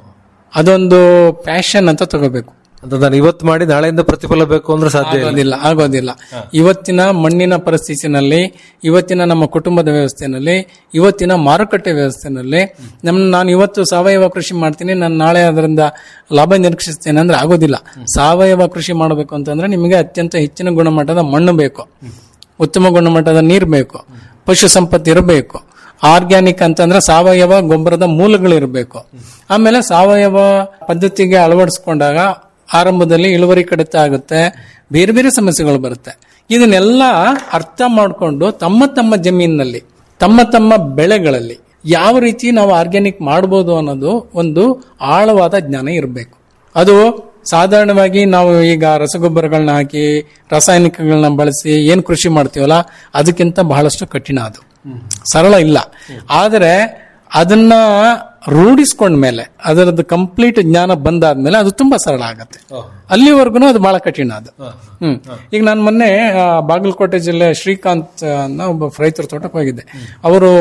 Speaker 12: ಅದೊಂದು ಪ್ಯಾಷನ್ ಅಂತ ತಗೋಬೇಕು
Speaker 11: ಅಂತ ನಾನು ಇವತ್ತು ಮಾಡಿ ನಾಳೆಯಿಂದ ಪ್ರತಿಫಲ ಬೇಕು ಅಂದ್ರೆ ಸಾಧ್ಯ ಇಲ್ಲ
Speaker 12: ಆಗೋದಿಲ್ಲ ಆಗೋದಿಲ್ಲ ಇವತ್ತಿನ ಮಣ್ಣಿನ ಪರಿಸ್ಥಿತಿನಲ್ಲಿ ಇವತ್ತಿನ ನಮ್ಮ ಕುಟುಂಬದ ವ್ಯವಸ್ಥೆನಲ್ಲಿ ಇವತ್ತಿನ ಮಾರುಕಟ್ಟೆ ವ್ಯವಸ್ಥೆನಲ್ಲಿ ನಮ್ಮ ನಾನು ಇವತ್ತು ಸಾವಯವ ಕೃಷಿ ಮಾಡ್ತೀನಿ ನಾನು ನಾಳೆ ಅದರಿಂದ ಲಾಭ ನಿರೀಕ್ಷಿಸ್ತೇನೆ ಅಂದ್ರೆ ಆಗೋದಿಲ್ಲ ಸಾವಯವ ಕೃಷಿ ಮಾಡಬೇಕು ಅಂತಂದ್ರೆ ನಿಮಗೆ ಅತ್ಯಂತ ಹೆಚ್ಚಿನ ಗುಣಮಟ್ಟದ ಮಣ್ಣು ಬೇಕು ಉತ್ತಮ ಗುಣಮಟ್ಟದ ನೀರು ಬೇಕು ಪಶು ಸಂಪತ್ತು ಇರಬೇಕು ಆರ್ಗ್ಯಾನಿಕ್ ಅಂತಂದ್ರೆ ಸಾವಯವ ಗೊಬ್ಬರದ ಮೂಲಗಳಿರಬೇಕು ಆಮೇಲೆ ಸಾವಯವ ಪದ್ಧತಿಗೆ ಅಳವಡಿಸ್ಕೊಂಡಾಗ ಆರಂಭದಲ್ಲಿ ಇಳುವರಿ ಕಡಿತ ಆಗುತ್ತೆ ಬೇರೆ ಬೇರೆ ಸಮಸ್ಯೆಗಳು ಬರುತ್ತೆ ಇದನ್ನೆಲ್ಲ ಅರ್ಥ ಮಾಡಿಕೊಂಡು ತಮ್ಮ ತಮ್ಮ ಜಮೀನಿನಲ್ಲಿ ತಮ್ಮ ತಮ್ಮ ಬೆಳೆಗಳಲ್ಲಿ ಯಾವ ರೀತಿ ನಾವು ಆರ್ಗ್ಯಾನಿಕ್ ಮಾಡ್ಬೋದು ಅನ್ನೋದು ಒಂದು ಆಳವಾದ ಜ್ಞಾನ ಇರಬೇಕು ಅದು ಸಾಧಾರಣವಾಗಿ ನಾವು ಈಗ ರಸಗೊಬ್ಬರಗಳನ್ನ ಹಾಕಿ ರಾಸಾಯನಿಕಗಳನ್ನ ಬಳಸಿ ಏನ್ ಕೃಷಿ ಮಾಡ್ತೀವಲ್ಲ ಅದಕ್ಕಿಂತ ಬಹಳಷ್ಟು ಕಠಿಣ ಅದು ಸರಳ ಇಲ್ಲ ಆದರೆ ಅದನ್ನ ರೂಢಿಸ್ಕೊಂಡ ಮೇಲೆ ಅದರದ್ದು ಕಂಪ್ಲೀಟ್ ಜ್ಞಾನ ಬಂದಾದ್ಮೇಲೆ ಅದು ತುಂಬಾ ಸರಳ ಆಗತ್ತೆ ಅಲ್ಲಿವರೆಗೂ ಅದು ಬಹಳ ಕಠಿಣ ಅದು ಹ್ಮ್ ಈಗ ನಾನು ಮೊನ್ನೆ ಆ, ಬಾಗಲಕೋಟೆ ಜಿಲ್ಲೆ ಶ್ರೀಕಾಂತ್ ಅನ್ನೋ ಒಬ್ಬ ರೈತರ ತೋಟಕ್ಕೆ ಹೋಗಿದ್ದೆ ಅವರು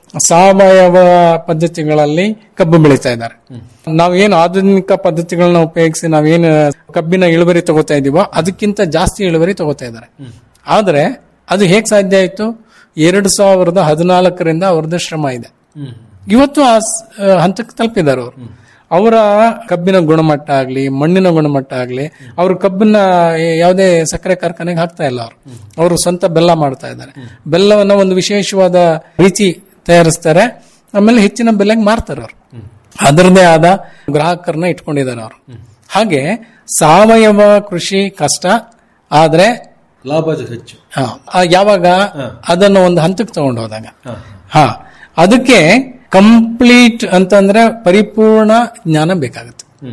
Speaker 12: ಸಾವಯವ ಪದ್ಧತಿಗಳಲ್ಲಿ ಕಬ್ಬು ಬೆಳೀತಾ ಇದ್ದಾರೆ ನಾವೇನು ಆಧುನಿಕ ಪದ್ಧತಿಗಳನ್ನ ಉಪಯೋಗಿಸಿ ನಾವೇನು ಕಬ್ಬಿನ ಇಳುವರಿ ತಗೋತಾ ಇದೀವೋ ಅದಕ್ಕಿಂತ ಜಾಸ್ತಿ ಇಳುವರಿ ತಗೋತಾ ಇದ್ದಾರೆ ಆದ್ರೆ ಅದು ಹೇಗ್ ಸಾಧ್ಯ ಆಯ್ತು ಎರಡು ಸಾವಿರದ ಹದಿನಾಲ್ಕರಿಂದ ಅವ್ರದ್ದು ಶ್ರಮ ಇದೆ ಇವತ್ತು ಆ ಸ್- ಆ ಹಂತಕ್ಕೆ ತಲುಪಿದ್ದಾರೆ ಅವರು ಅವರ ಕಬ್ಬಿನ ಗುಣಮಟ್ಟ ಆಗ್ಲಿ ಮಣ್ಣಿನ ಗುಣಮಟ್ಟ ಆಗ್ಲಿ ಅವರು ಕಬ್ಬನ್ನ ಯಾವುದೇ ಸಕ್ಕರೆ ಕಾರ್ಖಾನೆಗೆ ಹಾಕ್ತಾ ಇಲ್ಲ ಅವರು ಅವರು ಸ್ವಂತ ಬೆಲ್ಲ ಮಾಡ್ತಾ ಇದ್ದಾರೆ ಬೆಲ್ಲವನ್ನ ಒಂದು ವಿಶೇಷವಾದ ರೀತಿ ತಯಾರಿಸ್ತಾರೆ ಆಮೇಲೆ ಹೆಚ್ಚಿನ ಬೆಲೆಗೆ ಮಾರ್ತಾರೆ ಅವರು ಅದರದೇ ಆದ ಗ್ರಾಹಕರನ್ನ ಇಟ್ಕೊಂಡಿದ್ದಾರೆ ಅವರು ಹಾಗೆ ಸಾವಯವ ಕೃಷಿ ಕಷ್ಟ ಆದ್ರೆ
Speaker 11: ಲಾಭ ಹೆಚ್ಚು
Speaker 12: ಹಾ, ಆ ಯಾವಾಗ ಅದನ್ನು ಒಂದು ಹಂತಕ್ಕೆ ತಗೊಂಡು ಹೋದಾಗ ಹಾ ಅದಕ್ಕೆ ಕಂಪ್ಲೀಟ್ ಅಂತಂದ್ರೆ ಪರಿಪೂರ್ಣ ಜ್ಞಾನ ಬೇಕಾಗುತ್ತೆ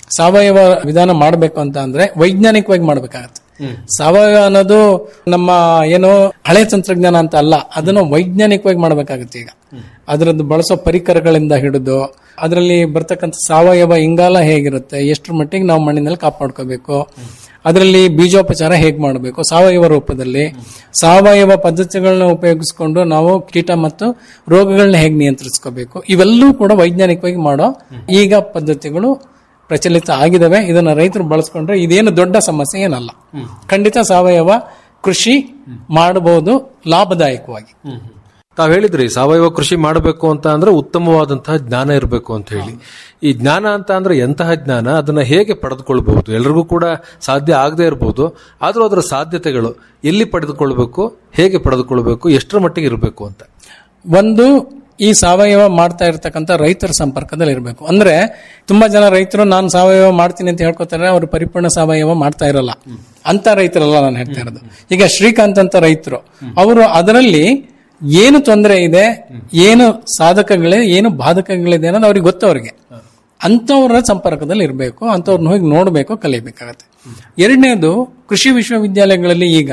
Speaker 12: ಸಾವಯವ ವಿಧಾನ ಮಾಡಬೇಕು ಅಂತ ಅಂದ್ರೆ ವೈಜ್ಞಾನಿಕವಾಗಿ ಮಾಡಬೇಕಾಗತ್ತೆ ಸಾವಯವ ಅನ್ನೋದು ನಮ್ಮ ಏನು ಹಳೆ ತಂತ್ರಜ್ಞಾನ ಅಂತ ಅಲ್ಲ ಅದನ್ನು ವೈಜ್ಞಾನಿಕವಾಗಿ ಮಾಡಬೇಕಾಗುತ್ತೆ ಈಗ ಅದರದ್ದು ಬಳಸೋ ಪರಿಕರಗಳಿಂದ ಹಿಡಿದು ಅದರಲ್ಲಿ ಬರ್ತಕ್ಕಂಥ ಸಾವಯವ ಇಂಗಾಲ ಹೇಗಿರುತ್ತೆ ಎಷ್ಟರ ಮಟ್ಟಿಗೆ ನಾವು ಮಣ್ಣಿನಲ್ಲಿ ಕಾಪಾಡ್ಕೋಬೇಕು ಅದರಲ್ಲಿ ಬೀಜೋಪಚಾರ ಹೇಗೆ ಮಾಡಬೇಕು ಸಾವಯವ ರೂಪದಲ್ಲಿ ಸಾವಯವ ಪದ್ಧತಿಗಳನ್ನ ಉಪಯೋಗಿಸ್ಕೊಂಡು ನಾವು ಕೀಟ ಮತ್ತು ರೋಗಗಳನ್ನ ಹೇಗೆ ನಿಯಂತ್ರಿಸ್ಕೋಬೇಕು ಇವೆಲ್ಲವೂ ಕೂಡ ವೈಜ್ಞಾನಿಕವಾಗಿ ಮಾಡೋ ಈಗ ಪದ್ಧತಿಗಳು ಪ್ರಚಲಿತ ಆಗಿದಾವೆ ಇದನ್ನ ರೈತರು ಬಳಸ್ಕೊಂಡ್ರೆ ಇದೇನು ದೊಡ್ಡ ಸಮಸ್ಯೆ ಏನಲ್ಲ ಖಂಡಿತ ಸಾವಯವ ಕೃಷಿ ಮಾಡಬಹುದು ಲಾಭದಾಯಕವಾಗಿ
Speaker 11: ತಾವ್ ಹೇಳಿದ್ರಿ ಸಾವಯವ ಕೃಷಿ ಮಾಡಬೇಕು ಅಂತ ಅಂದ್ರೆ ಉತ್ತಮವಾದಂತಹ ಜ್ಞಾನ ಇರಬೇಕು ಅಂತ ಹೇಳಿ ಈ ಜ್ಞಾನ ಅಂತ ಅಂದ್ರೆ ಎಂತಹ ಜ್ಞಾನ ಅದನ್ನ ಹೇಗೆ ಪಡೆದುಕೊಳ್ಬಹುದು ಎಲ್ರಿಗೂ ಕೂಡ ಸಾಧ್ಯ ಆಗದೆ ಇರಬಹುದು ಆದ್ರೂ ಅದರ ಸಾಧ್ಯತೆಗಳು ಎಲ್ಲಿ ಪಡೆದುಕೊಳ್ಬೇಕು ಹೇಗೆ ಪಡೆದುಕೊಳ್ಬೇಕು ಎಷ್ಟರ ಮಟ್ಟಿಗೆ ಇರಬೇಕು ಅಂತ
Speaker 12: ಒಂದು ಈ ಸಾವಯವ ಮಾಡ್ತಾ ಇರ್ತಕ್ಕಂಥ ರೈತರ ಸಂಪರ್ಕದಲ್ಲಿ ಇರಬೇಕು ಅಂದ್ರೆ ತುಂಬಾ ಜನ ರೈತರು ನಾನು ಸಾವಯವ ಮಾಡ್ತೀನಿ ಅಂತ ಹೇಳ್ಕೊತಾರೆ ಅವರು ಪರಿಪೂರ್ಣ ಸಾವಯವ ಮಾಡ್ತಾ ಇರಲ್ಲ ಅಂತ ರೈತರಲ್ಲ ನಾನು ಹೇಳ್ತಾ ಇರೋದು ಈಗ ಶ್ರೀಕಾಂತ್ ಅಂತ ರೈತರು ಅವರು ಅದರಲ್ಲಿ ಏನು ತೊಂದರೆ ಇದೆ ಏನು ಸಾಧಕಗಳಿದೆ ಏನು ಬಾಧಕಗಳಿದೆ ಅನ್ನೋದು ಅವ್ರಿಗೆ ಗೊತ್ತು ಅವ್ರಿಗೆ ಅಂಥವ್ರ ಸಂಪರ್ಕದಲ್ಲಿ ಇರಬೇಕು ಅಂಥವ್ರನ್ನ ಹೋಗಿ ನೋಡಬೇಕು ಕಲಿಬೇಕಾಗತ್ತೆ ಎರಡನೇದು ಕೃಷಿ ವಿಶ್ವವಿದ್ಯಾಲಯಗಳಲ್ಲಿ ಈಗ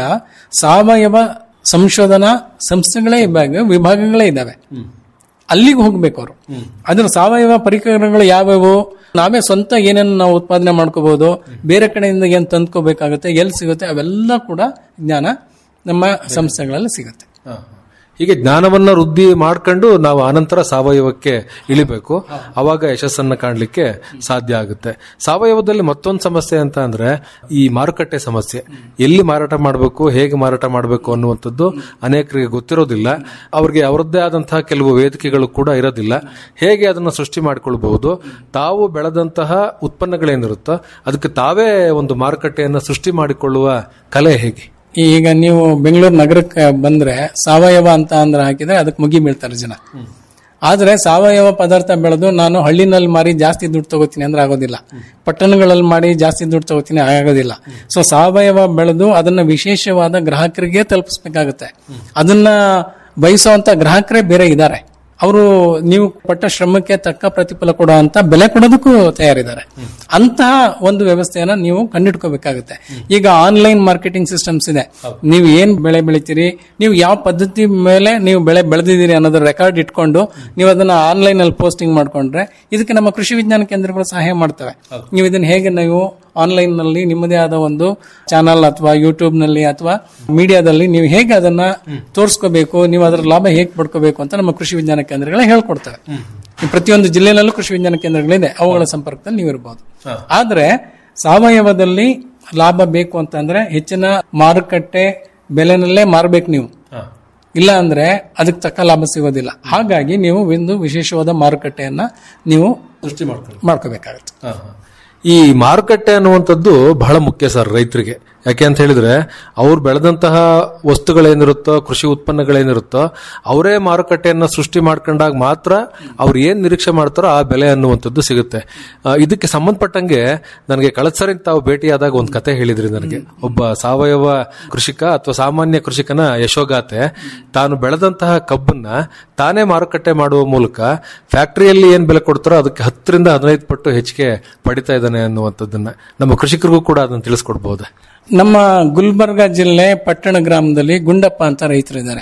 Speaker 12: ಸಾವಯವ ಸಂಶೋಧನಾ ಸಂಸ್ಥೆಗಳೇ ಇವಾಗ ವಿಭಾಗಗಳೇ ಇದ್ದಾವೆ ಅಲ್ಲಿಗೆ ಹೋಗ್ಬೇಕು ಅವರು ಅದ್ರ ಸಾವಯವ ಪರಿಕರಗಳು ಯಾವ್ಯಾವು ನಾವೇ ಸ್ವಂತ ಏನೇನು ನಾವು ಉತ್ಪಾದನೆ ಮಾಡ್ಕೋಬಹುದು ಬೇರೆ ಕಡೆಯಿಂದ ಏನ್ ತಂದ್ಕೋಬೇಕಾಗುತ್ತೆ ಎಲ್ಲಿ ಸಿಗುತ್ತೆ ಅವೆಲ್ಲ ಕೂಡ ಜ್ಞಾನ ನಮ್ಮ ಸಂಸ್ಥೆಗಳಲ್ಲಿ ಸಿಗುತ್ತೆ
Speaker 11: ಹೀಗೆ ಜ್ಞಾನವನ್ನ ವೃದ್ಧಿ ಮಾಡ್ಕೊಂಡು ನಾವು ಅನಂತರ ಸಾವಯವಕ್ಕೆ ಇಳಿಬೇಕು ಅವಾಗ ಯಶಸ್ಸನ್ನ ಕಾಣಲಿಕ್ಕೆ ಸಾಧ್ಯ ಆಗುತ್ತೆ ಸಾವಯವದಲ್ಲಿ ಮತ್ತೊಂದು ಸಮಸ್ಯೆ ಅಂತ ಅಂದ್ರೆ ಈ ಮಾರುಕಟ್ಟೆ ಸಮಸ್ಯೆ ಎಲ್ಲಿ ಮಾರಾಟ ಮಾಡಬೇಕು ಹೇಗೆ ಮಾರಾಟ ಮಾಡಬೇಕು ಅನ್ನುವಂಥದ್ದು ಅನೇಕರಿಗೆ ಗೊತ್ತಿರೋದಿಲ್ಲ ಅವ್ರಿಗೆ ಅವರದ್ದೇ ಆದಂತಹ ಕೆಲವು ವೇದಿಕೆಗಳು ಕೂಡ ಇರೋದಿಲ್ಲ ಹೇಗೆ ಅದನ್ನ ಸೃಷ್ಟಿ ಮಾಡಿಕೊಳ್ಬಹುದು ತಾವು ಬೆಳೆದಂತಹ ಉತ್ಪನ್ನಗಳೇನಿರುತ್ತೋ ಅದಕ್ಕೆ ತಾವೇ ಒಂದು ಮಾರುಕಟ್ಟೆಯನ್ನ ಸೃಷ್ಟಿ ಮಾಡಿಕೊಳ್ಳುವ ಕಲೆ ಹೇಗೆ
Speaker 12: ಈಗ ನೀವು ಬೆಂಗಳೂರು ನಗರಕ್ಕೆ ಬಂದ್ರೆ ಸಾವಯವ ಅಂತ ಅಂದ್ರೆ ಹಾಕಿದ್ರೆ ಅದಕ್ಕೆ ಮುಗಿ ಬೀಳ್ತಾರೆ ಜನ ಆದ್ರೆ ಸಾವಯವ ಪದಾರ್ಥ ಬೆಳೆದು ನಾನು ಹಳ್ಳಿನಲ್ಲಿ ಮಾರಿ ಜಾಸ್ತಿ ದುಡ್ಡು ತಗೋತೀನಿ ಅಂದ್ರೆ ಆಗೋದಿಲ್ಲ ಪಟ್ಟಣಗಳಲ್ಲಿ ಮಾಡಿ ಜಾಸ್ತಿ ದುಡ್ಡು ತಗೋತೀನಿ ಆಗೋದಿಲ್ಲ ಸೊ ಸಾವಯವ ಬೆಳೆದು ಅದನ್ನ ವಿಶೇಷವಾದ ಗ್ರಾಹಕರಿಗೆ ತಲುಪಿಸ್ಬೇಕಾಗತ್ತೆ ಅದನ್ನ ಬಯಸುವಂತ ಗ್ರಾಹಕರೇ ಬೇರೆ ಇದ್ದಾರೆ ಅವರು ನೀವು ಪಟ್ಟ ಶ್ರಮಕ್ಕೆ ತಕ್ಕ ಪ್ರತಿಫಲ ಕೊಡೋ ಅಂತ ಬೆಲೆ ಕೊಡೋದಕ್ಕೂ ತಯಾರಿದ್ದಾರೆ ಅಂತಹ ಒಂದು ವ್ಯವಸ್ಥೆಯನ್ನ ನೀವು ಕಂಡಿಡ್ಕೋಬೇಕಾಗುತ್ತೆ ಈಗ ಆನ್ಲೈನ್ ಮಾರ್ಕೆಟಿಂಗ್ ಸಿಸ್ಟಮ್ಸ್ ಇದೆ ನೀವು ಏನ್ ಬೆಳೆ ಬೆಳಿತೀರಿ ನೀವು ಯಾವ ಪದ್ಧತಿ ಮೇಲೆ ನೀವು ಬೆಳೆ ಬೆಳೆದಿದ್ದೀರಿ ಅನ್ನೋದ್ರ ರೆಕಾರ್ಡ್ ಇಟ್ಕೊಂಡು ನೀವು ಅದನ್ನ ಆನ್ಲೈನ್ ಅಲ್ಲಿ ಪೋಸ್ಟಿಂಗ್ ಮಾಡ್ಕೊಂಡ್ರೆ ಇದಕ್ಕೆ ನಮ್ಮ ಕೃಷಿ ವಿಜ್ಞಾನ ಕೇಂದ್ರಗಳು ಸಹಾಯ ಮಾಡ್ತವೆ ನೀವು ಇದನ್ನ ಹೇಗೆ ನೀವು ಆನ್ಲೈನ್ ನಲ್ಲಿ ನಿಮ್ಮದೇ ಆದ ಒಂದು ಚಾನಲ್ ಅಥವಾ ಯೂಟ್ಯೂಬ್ ನಲ್ಲಿ ಅಥವಾ ಮೀಡಿಯಾದಲ್ಲಿ ನೀವು ಹೇಗೆ ಅದನ್ನ ತೋರಿಸ್ಕೋಬೇಕು ನೀವು ಅದರ ಲಾಭ ಹೇಗೆ ಪಡ್ಕೋಬೇಕು ಅಂತ ನಮ್ಮ ಕೃಷಿ ವಿಜ್ಞಾನ ಕೇಂದ್ರಗಳೇ ಹೇಳ್ಕೊಡ್ತವೆ ಈ ಪ್ರತಿಯೊಂದು ಜಿಲ್ಲೆನಲ್ಲೂ ಕೃಷಿ ವಿಜ್ಞಾನ ಕೇಂದ್ರಗಳಿದೆ ಅವುಗಳ ಸಂಪರ್ಕದಲ್ಲಿ ನೀವು ಇರಬಹುದು ಆದ್ರೆ ಸಾವಯವದಲ್ಲಿ ಲಾಭ ಬೇಕು ಅಂತಂದ್ರೆ ಹೆಚ್ಚಿನ ಮಾರುಕಟ್ಟೆ ಬೆಲೆನಲ್ಲೇ ಮಾರಬೇಕು ನೀವು ಇಲ್ಲ ಅಂದ್ರೆ ಅದಕ್ಕೆ ತಕ್ಕ ಲಾಭ ಸಿಗೋದಿಲ್ಲ ಹಾಗಾಗಿ ನೀವು ಒಂದು ವಿಶೇಷವಾದ ಮಾರುಕಟ್ಟೆಯನ್ನ ನೀವು
Speaker 11: ಸೃಷ್ಟಿ ಮಾಡ್ಕೊಳ್ಳಿ
Speaker 12: ಮಾಡ್ಕೋಬೇಕಾಗುತ್ತೆ
Speaker 11: ಈ ಮಾರುಕಟ್ಟೆ ಅನ್ನುವಂಥದ್ದು ಬಹಳ ಮುಖ್ಯ ಸರ್ ರೈತರಿಗೆ ಯಾಕೆ ಅಂತ ಹೇಳಿದ್ರೆ ಅವ್ರು ಬೆಳೆದಂತಹ ವಸ್ತುಗಳೇನಿರುತ್ತೋ ಕೃಷಿ ಉತ್ಪನ್ನಗಳೇನಿರುತ್ತೋ ಅವರೇ ಮಾರುಕಟ್ಟೆಯನ್ನ ಸೃಷ್ಟಿ ಮಾಡ್ಕೊಂಡಾಗ ಮಾತ್ರ ಅವ್ರು ಏನ್ ನಿರೀಕ್ಷೆ ಮಾಡ್ತಾರೋ ಆ ಬೆಲೆ ಅನ್ನುವಂಥದ್ದು ಸಿಗುತ್ತೆ ಆ, ಇದಕ್ಕೆ ಸಂಬಂಧಪಟ್ಟಂಗೆ ನನಗೆ ಕಳೆದ ಸರಿ ತಾವು ಭೇಟಿಯಾದಾಗ ಒಂದು ಕತೆ ಹೇಳಿದ್ರಿ ನನಗೆ ಒಬ್ಬ ಸಾವಯವ ಕೃಷಿಕ ಅಥವಾ ಸಾಮಾನ್ಯ ಕೃಷಿಕನ ಯಶೋಗಾಥೆ ತಾನು ಬೆಳೆದಂತಹ ಕಬ್ಬನ್ನ ತಾನೇ ಮಾರುಕಟ್ಟೆ ಮಾಡುವ ಮೂಲಕ ಫ್ಯಾಕ್ಟರಿಯಲ್ಲಿ ಏನ್ ಬೆಲೆ ಕೊಡ್ತಾರೋ ಅದಕ್ಕೆ ಹತ್ತರಿಂದ ಹದಿನೈದು ಪಟ್ಟು ಹೆಚ್ಚಿಗೆ ಪಡಿತಾ ಇದ್ದಾನೆ ಅನ್ನುವಂಥದ್ದನ್ನ ನಮ್ಮ ಕೃಷಿಕರಿಗೂ ಕೂಡ ಅದನ್ನ ತಿಳಿಸ್ಕೊಡ್ಬಹುದಾ
Speaker 12: ನಮ್ಮ ಗುಲ್ಬರ್ಗ ಜಿಲ್ಲೆ ಪಟ್ಟಣ ಗ್ರಾಮದಲ್ಲಿ ಗುಂಡಪ್ಪ ಅಂತ ರೈತರಿದ್ದಾರೆ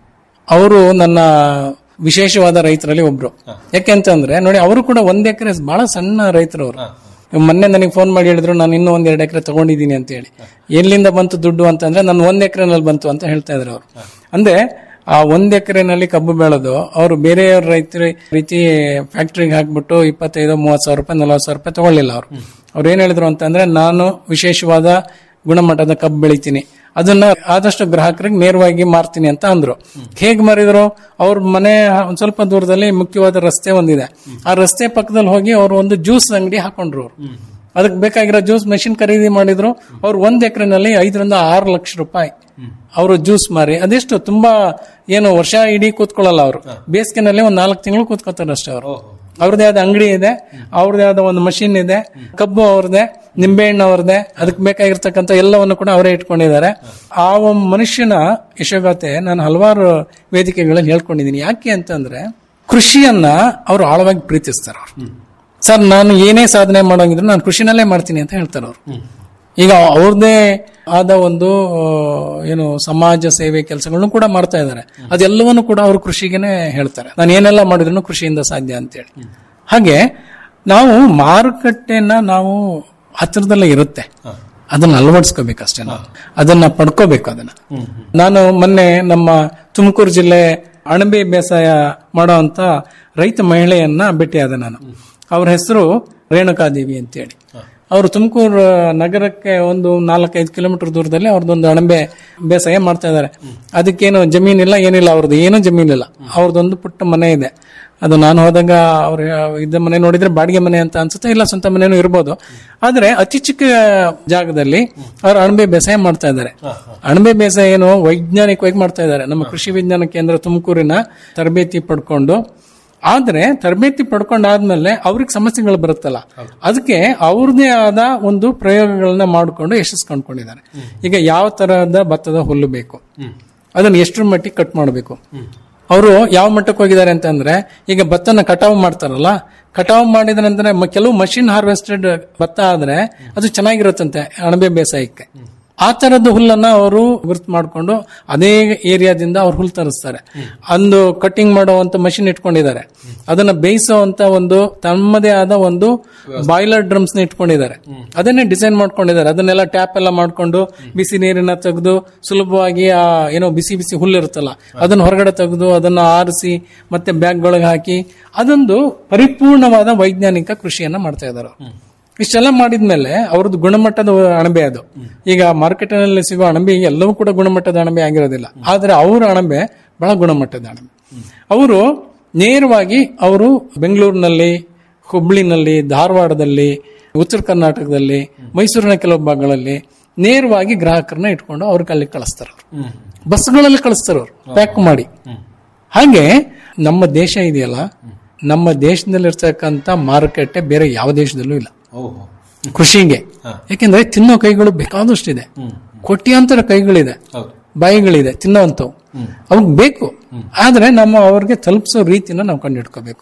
Speaker 12: ಅವರು ನನ್ನ ವಿಶೇಷವಾದ ರೈತರಲ್ಲಿ ಒಬ್ರು ಯಾಕೆಂತಂದ್ರೆ ನೋಡಿ ಅವರು ಕೂಡ ಒಂದ್ ಎಕರೆ ಬಹಳ ಸಣ್ಣ ರೈತರು ಅವರು ಮೊನ್ನೆ ನನಗೆ ಫೋನ್ ಮಾಡಿ ಹೇಳಿದ್ರು ನಾನು ಇನ್ನೂ ಒಂದ್ ಎರಡು ಎಕರೆ ತಗೊಂಡಿದ್ದೀನಿ ಅಂತ ಹೇಳಿ ಎಲ್ಲಿಂದ ಬಂತು ದುಡ್ಡು ಅಂತಂದ್ರೆ ನಾನು ಒಂದ್ ಎಕರೆನಲ್ಲಿ ಬಂತು ಅಂತ ಹೇಳ್ತಾ ಇದ್ರು ಅವರು ಅಂದ್ರೆ ಆ ಒಂದ್ ಎಕರೆನಲ್ಲಿ ಕಬ್ಬು ಬೆಳೆದು ಅವರು ಬೇರೆಯವ್ರ ರೈತರ ರೀತಿ ಫ್ಯಾಕ್ಟ್ರಿಗೆ ಹಾಕ್ಬಿಟ್ಟು ಇಪ್ಪತ್ತೈದು ಮೂವತ್ತು ಸಾವಿರ ರೂಪಾಯಿ ನಲವತ್ತು ಸಾವಿರ ರೂಪಾಯಿ ತಗೊಳ್ಳಿಲ್ಲ ಅವರು ಅವ್ರು ಏನ್ ಹೇಳಿದ್ರು ಅಂತಂದ್ರೆ ನಾನು ವಿಶೇಷವಾದ ಗುಣಮಟ್ಟದ ಕಬ್ಬು ಬೆಳಿತೀನಿ ಅದನ್ನ ಆದಷ್ಟು ಗ್ರಾಹಕರಿಗೆ ನೇರವಾಗಿ ಮಾರ್ತೀನಿ ಅಂತ ಅಂದ್ರು ಹೇಗ್ ಮಾರಿದ್ರು ಅವ್ರ ಮನೆ ಒಂದ್ ಸ್ವಲ್ಪ ದೂರದಲ್ಲಿ ಮುಖ್ಯವಾದ ರಸ್ತೆ ಒಂದಿದೆ ಆ ರಸ್ತೆ ಪಕ್ಕದಲ್ಲಿ ಹೋಗಿ ಅವರು ಒಂದು ಜ್ಯೂಸ್ ಅಂಗಡಿ ಹಾಕೊಂಡ್ರು ಅವ್ರು ಅದಕ್ಕೆ ಬೇಕಾಗಿರೋ ಜ್ಯೂಸ್ ಮೆಷಿನ್ ಖರೀದಿ ಮಾಡಿದ್ರು ಅವ್ರು ಒಂದ್ ಎಕರೆನಲ್ಲಿ ಐದರಿಂದ ಆರು ಲಕ್ಷ ರೂಪಾಯಿ ಅವರು ಜ್ಯೂಸ್ ಮಾರಿ ಅದೆಷ್ಟು ತುಂಬಾ ಏನು ವರ್ಷ ಇಡೀ ಕೂತ್ಕೊಳ್ಳಲ್ಲ ಅವರು ಬೇಸಿಗೆನಲ್ಲಿ ಒಂದ್ ನಾಲ್ಕು ತಿಂಗಳು ಕೂತ್ಕೋತಾರೆ ಅಷ್ಟೇ ಅವರು ಅವ್ರದೇ ಆದ ಅಂಗಡಿ ಇದೆ ಅವ್ರದೇ ಆದ ಒಂದು ಮಷಿನ್ ಇದೆ ಕಬ್ಬು ಅವ್ರದೇ ನಿಂಬೆಹಣ್ಣು ಅವ್ರದೇ ಅದಕ್ಕೆ ಬೇಕಾಗಿರ್ತಕ್ಕಂಥ ಎಲ್ಲವನ್ನು ಕೂಡ ಅವರೇ ಇಟ್ಕೊಂಡಿದ್ದಾರೆ ಆ ಒಬ್ಬ ಮನುಷ್ಯನ ಯಶೋಗಾಥೆ ನಾನು ಹಲವಾರು ವೇದಿಕೆಗಳಲ್ಲಿ ಹೇಳ್ಕೊಂಡಿದ್ದೀನಿ ಯಾಕೆ ಅಂತಂದ್ರೆ ಕೃಷಿಯನ್ನ ಅವರು ಆಳವಾಗಿ ಪ್ರೀತಿಸ್ತಾರೆ ಅವರು ಸರ್ ನಾನು ಏನೇ ಸಾಧನೆ ಮಾಡೋಂಗಿದ್ರು ನಾನು ಕೃಷಿನಲ್ಲೇ ಮಾಡ್ತೀನಿ ಅಂತ ಹೇಳ್ತಾರೆ ಅವರು ಈಗ ಅವ್ರದ್ದೇ ಆದ ಒಂದು ಆ, ಏನು ಸಮಾಜ ಸೇವೆ ಕೆಲಸಗಳನ್ನು ಕೂಡ ಮಾಡ್ತಾ ಇದ್ದಾರೆ ಅದೆಲ್ಲವನ್ನು ಕೂಡ ಅವರು ಕೃಷಿಗೆನೆ ಹೇಳ್ತಾರೆ ನಾನು ಏನೆಲ್ಲ ಮಾಡಿದ್ರು ಕೃಷಿಯಿಂದ ಸಾಧ್ಯ ಅಂತೇಳಿ ಹಾಗೆ ನಾವು ಮಾರುಕಟ್ಟೆನ ನಾವು ಹತ್ತಿರದಲ್ಲೇ ಇರುತ್ತೆ ಅದನ್ನ ಅಳವಡಿಸ್ಕೋಬೇಕಷ್ಟೇ ನಾವು ಅದನ್ನ ಪಡ್ಕೋಬೇಕು ಅದನ್ನ ನಾನು ಮೊನ್ನೆ ನಮ್ಮ ತುಮಕೂರು ಜಿಲ್ಲೆ ಅಣಬೆ ಬೇಸಾಯ ಮಾಡೋ ಅಂತ ರೈತ ಮಹಿಳೆಯನ್ನ ಭೇಟಿಯಾದೆ ನಾನು ಅವ್ರ ಹೆಸರು ರೇಣುಕಾದೇವಿ ಅಂತೇಳಿ ಅವರು ತುಮಕೂರು ನಗರಕ್ಕೆ ಒಂದು ನಾಲ್ಕೈದು ಕಿಲೋಮೀಟರ್ ದೂರದಲ್ಲಿ ಅವ್ರದ್ದೊಂದು ಅಣಬೆ ಬೇಸಾಯ ಮಾಡ್ತಾ ಇದ್ದಾರೆ ಅದಕ್ಕೇನು ಜಮೀನಿಲ್ಲ ಏನಿಲ್ಲ ಅವ್ರದ್ದು ಏನೂ ಜಮೀನಿಲ್ಲ ಅವ್ರದ್ದೊಂದು ಪುಟ್ಟ ಮನೆ ಇದೆ ಅದು ನಾನು ಹೋದಾಗ ಅವ್ರ ಇದ್ದ ಮನೆ ನೋಡಿದ್ರೆ ಬಾಡಿಗೆ ಮನೆ ಅಂತ ಅನ್ಸುತ್ತೆ ಇಲ್ಲ ಸ್ವಂತ ಮನೆನೂ ಇರ್ಬೋದು ಆದ್ರೆ ಅತಿ ಚಿಕ್ಕ ಜಾಗದಲ್ಲಿ ಅವ್ರು ಅಣಬೆ ಬೇಸಾಯ ಮಾಡ್ತಾ ಇದ್ದಾರೆ ಅಣಬೆ ಬೇಸಾಯ ಏನು ವೈಜ್ಞಾನಿಕವಾಗಿ ಮಾಡ್ತಾ ಇದ್ದಾರೆ ನಮ್ಮ ಕೃಷಿ ವಿಜ್ಞಾನ ಕೇಂದ್ರ ತುಮಕೂರಿನ ತರಬೇತಿ ಪಡ್ಕೊಂಡು ಆದ್ರೆ ತರಬೇತಿ ಪಡ್ಕೊಂಡಾದ್ಮೇಲೆ ಅವ್ರಿಗೆ ಸಮಸ್ಯೆಗಳು ಬರುತ್ತಲ್ಲ ಅದಕ್ಕೆ ಅವ್ರದೇ ಆದ ಒಂದು ಪ್ರಯೋಗಗಳನ್ನ ಮಾಡಿಕೊಂಡು ಯಶಸ್ಸು ಕಂಡ್ಕೊಂಡಿದ್ದಾರೆ ಈಗ ಯಾವ ತರಹದ ಭತ್ತದ ಹುಲ್ಲು ಬೇಕು ಅದನ್ನ ಎಷ್ಟರ ಮಟ್ಟಿಗೆ ಕಟ್ ಮಾಡಬೇಕು ಅವರು ಯಾವ ಮಟ್ಟಕ್ಕೆ ಹೋಗಿದ್ದಾರೆ ಅಂತಂದ್ರೆ ಈಗ ಭತ್ತನ ಕಟಾವು ಮಾಡ್ತಾರಲ್ಲ ಕಟಾವು ಮಾಡಿದ ನಂತರ ಮ- ಕೆಲವು ಮಷಿನ್ ಹಾರ್ವೆಸ್ಟೆಡ್ ಭತ್ತ ಆದ್ರೆ ಅದು ಚೆನ್ನಾಗಿರುತ್ತಂತೆ ಅಣಬೆ ಬೇಸಾಯಕ್ಕೆ ಆ ತರದ ಹುಲ್ಲನ್ನ ಅವರು ಗುರ್ತು ಮಾಡಿಕೊಂಡು ಅದೇ ಏರಿಯಾದಿಂದ ಅವ್ರು ಹುಲ್ ತರಿಸ್ತಾರೆ ಒಂದು ಕಟಿಂಗ್ ಮಾಡುವಂತ ಮಷಿನ್ ಇಟ್ಕೊಂಡಿದ್ದಾರೆ ಅದನ್ನ ಬೇಯಿಸುವಂತ ಒಂದು ತಮ್ಮದೇ ಆದ ಒಂದು ಬಾಯ್ಲರ್ ಡ್ರಮ್ಸ್ ನ ಇಟ್ಕೊಂಡಿದ್ದಾರೆ ಅದನ್ನೇ ಡಿಸೈನ್ ಮಾಡ್ಕೊಂಡಿದ್ದಾರೆ ಅದನ್ನೆಲ್ಲ ಟ್ಯಾಪ್ ಎಲ್ಲ ಮಾಡ್ಕೊಂಡು ಬಿಸಿ ನೀರನ್ನ ತೆಗೆದು ಸುಲಭವಾಗಿ ಆ ಏನೋ ಬಿಸಿ ಬಿಸಿ ಹುಲ್ಲು ಇರುತ್ತಲ್ಲ ಅದನ್ನ ಹೊರಗಡೆ ತೆಗೆದು ಅದನ್ನ ಆರಿಸಿ ಮತ್ತೆ ಬ್ಯಾಗ್ಗಳಿಗೆ ಹಾಕಿ ಅದೊಂದು ಪರಿಪೂರ್ಣವಾದ ವೈಜ್ಞಾನಿಕ ಕೃಷಿಯನ್ನ ಮಾಡ್ತಾ ಇದ್ದಾರೆ ಅವ್ರು. ಇಷ್ಟೆಲ್ಲ ಮಾಡಿದ್ಮೇಲೆ ಅವ್ರದ್ದು ಗುಣಮಟ್ಟದ ಅಣಬೆ ಅದು ಈಗ ಮಾರ್ಕೆಟ್ನಲ್ಲಿ ಸಿಗೋ ಅಣಬೆ ಎಲ್ಲವೂ ಕೂಡ ಗುಣಮಟ್ಟದ ಅಣಬೆ ಆಗಿರೋದಿಲ್ಲ ಆದ್ರೆ ಅವರ ಅಣಬೆ ಬಹಳ ಗುಣಮಟ್ಟದ ಅಣಬೆ ಅವರು ನೇರವಾಗಿ ಅವರು ಬೆಂಗಳೂರಿನಲ್ಲಿ ಹುಬ್ಳಿನಲ್ಲಿ ಧಾರವಾಡದಲ್ಲಿ ಉತ್ತರ ಕರ್ನಾಟಕದಲ್ಲಿ ಮೈಸೂರಿನ ಕೆಲವು ಭಾಗಗಳಲ್ಲಿ ನೇರವಾಗಿ ಗ್ರಾಹಕರನ್ನ ಇಟ್ಕೊಂಡು ಅವ್ರಿಗೆ ಅಲ್ಲಿ ಕಳಿಸ್ತಾರೆ ಅವ್ರು. ಬಸ್ಗಳಲ್ಲಿ ಕಳಿಸ್ತಾರೆ ಅವರು ಪ್ಯಾಕ್ ಮಾಡಿ ಹಾಗೆ ನಮ್ಮ ದೇಶ ಇದೆಯಲ್ಲ ನಮ್ಮ ದೇಶದಲ್ಲಿರ್ತಕ್ಕಂಥ ಮಾರುಕಟ್ಟೆ ಬೇರೆ ಯಾವ ದೇಶದಲ್ಲೂ ಇಲ್ಲ ಕೃಷಿಗೆ ಯಾಕೆಂದ್ರೆ ತಿನ್ನೋ ಕೈಗಳು ಬೇಕಾದಷ್ಟಿದೆ ಕೋಟ್ಯಾಂತರ ಕೈಗಳಿದೆ ಬಾಯಿಗಳಿದೆ ತಿನ್ನೋಂಥವು ಅವಾಗ ಬೇಕು ಆದ್ರೆ ನಮ್ಮ ಅವ್ರಿಗೆ ತಲುಪಿಸೋ ರೀತಿನ ನಾವು ಕಂಡಿಡ್ಕೋಬೇಕು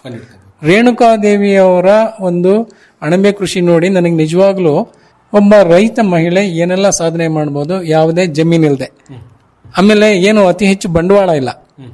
Speaker 12: ರೇಣುಕಾದೇವಿಯವರ ಒಂದು ಅಣಬೆ ಕೃಷಿ ನೋಡಿ ನನಗೆ ನಿಜವಾಗ್ಲೂ ಒಬ್ಬ ರೈತ ಮಹಿಳೆ ಏನೆಲ್ಲ ಸಾಧನೆ ಮಾಡ್ಬೋದು ಯಾವುದೇ ಜಮೀನಿಲ್ದೆ ಆಮೇಲೆ ಏನು ಅತಿ ಹೆಚ್ಚು ಬಂಡವಾಳ ಇಲ್ಲ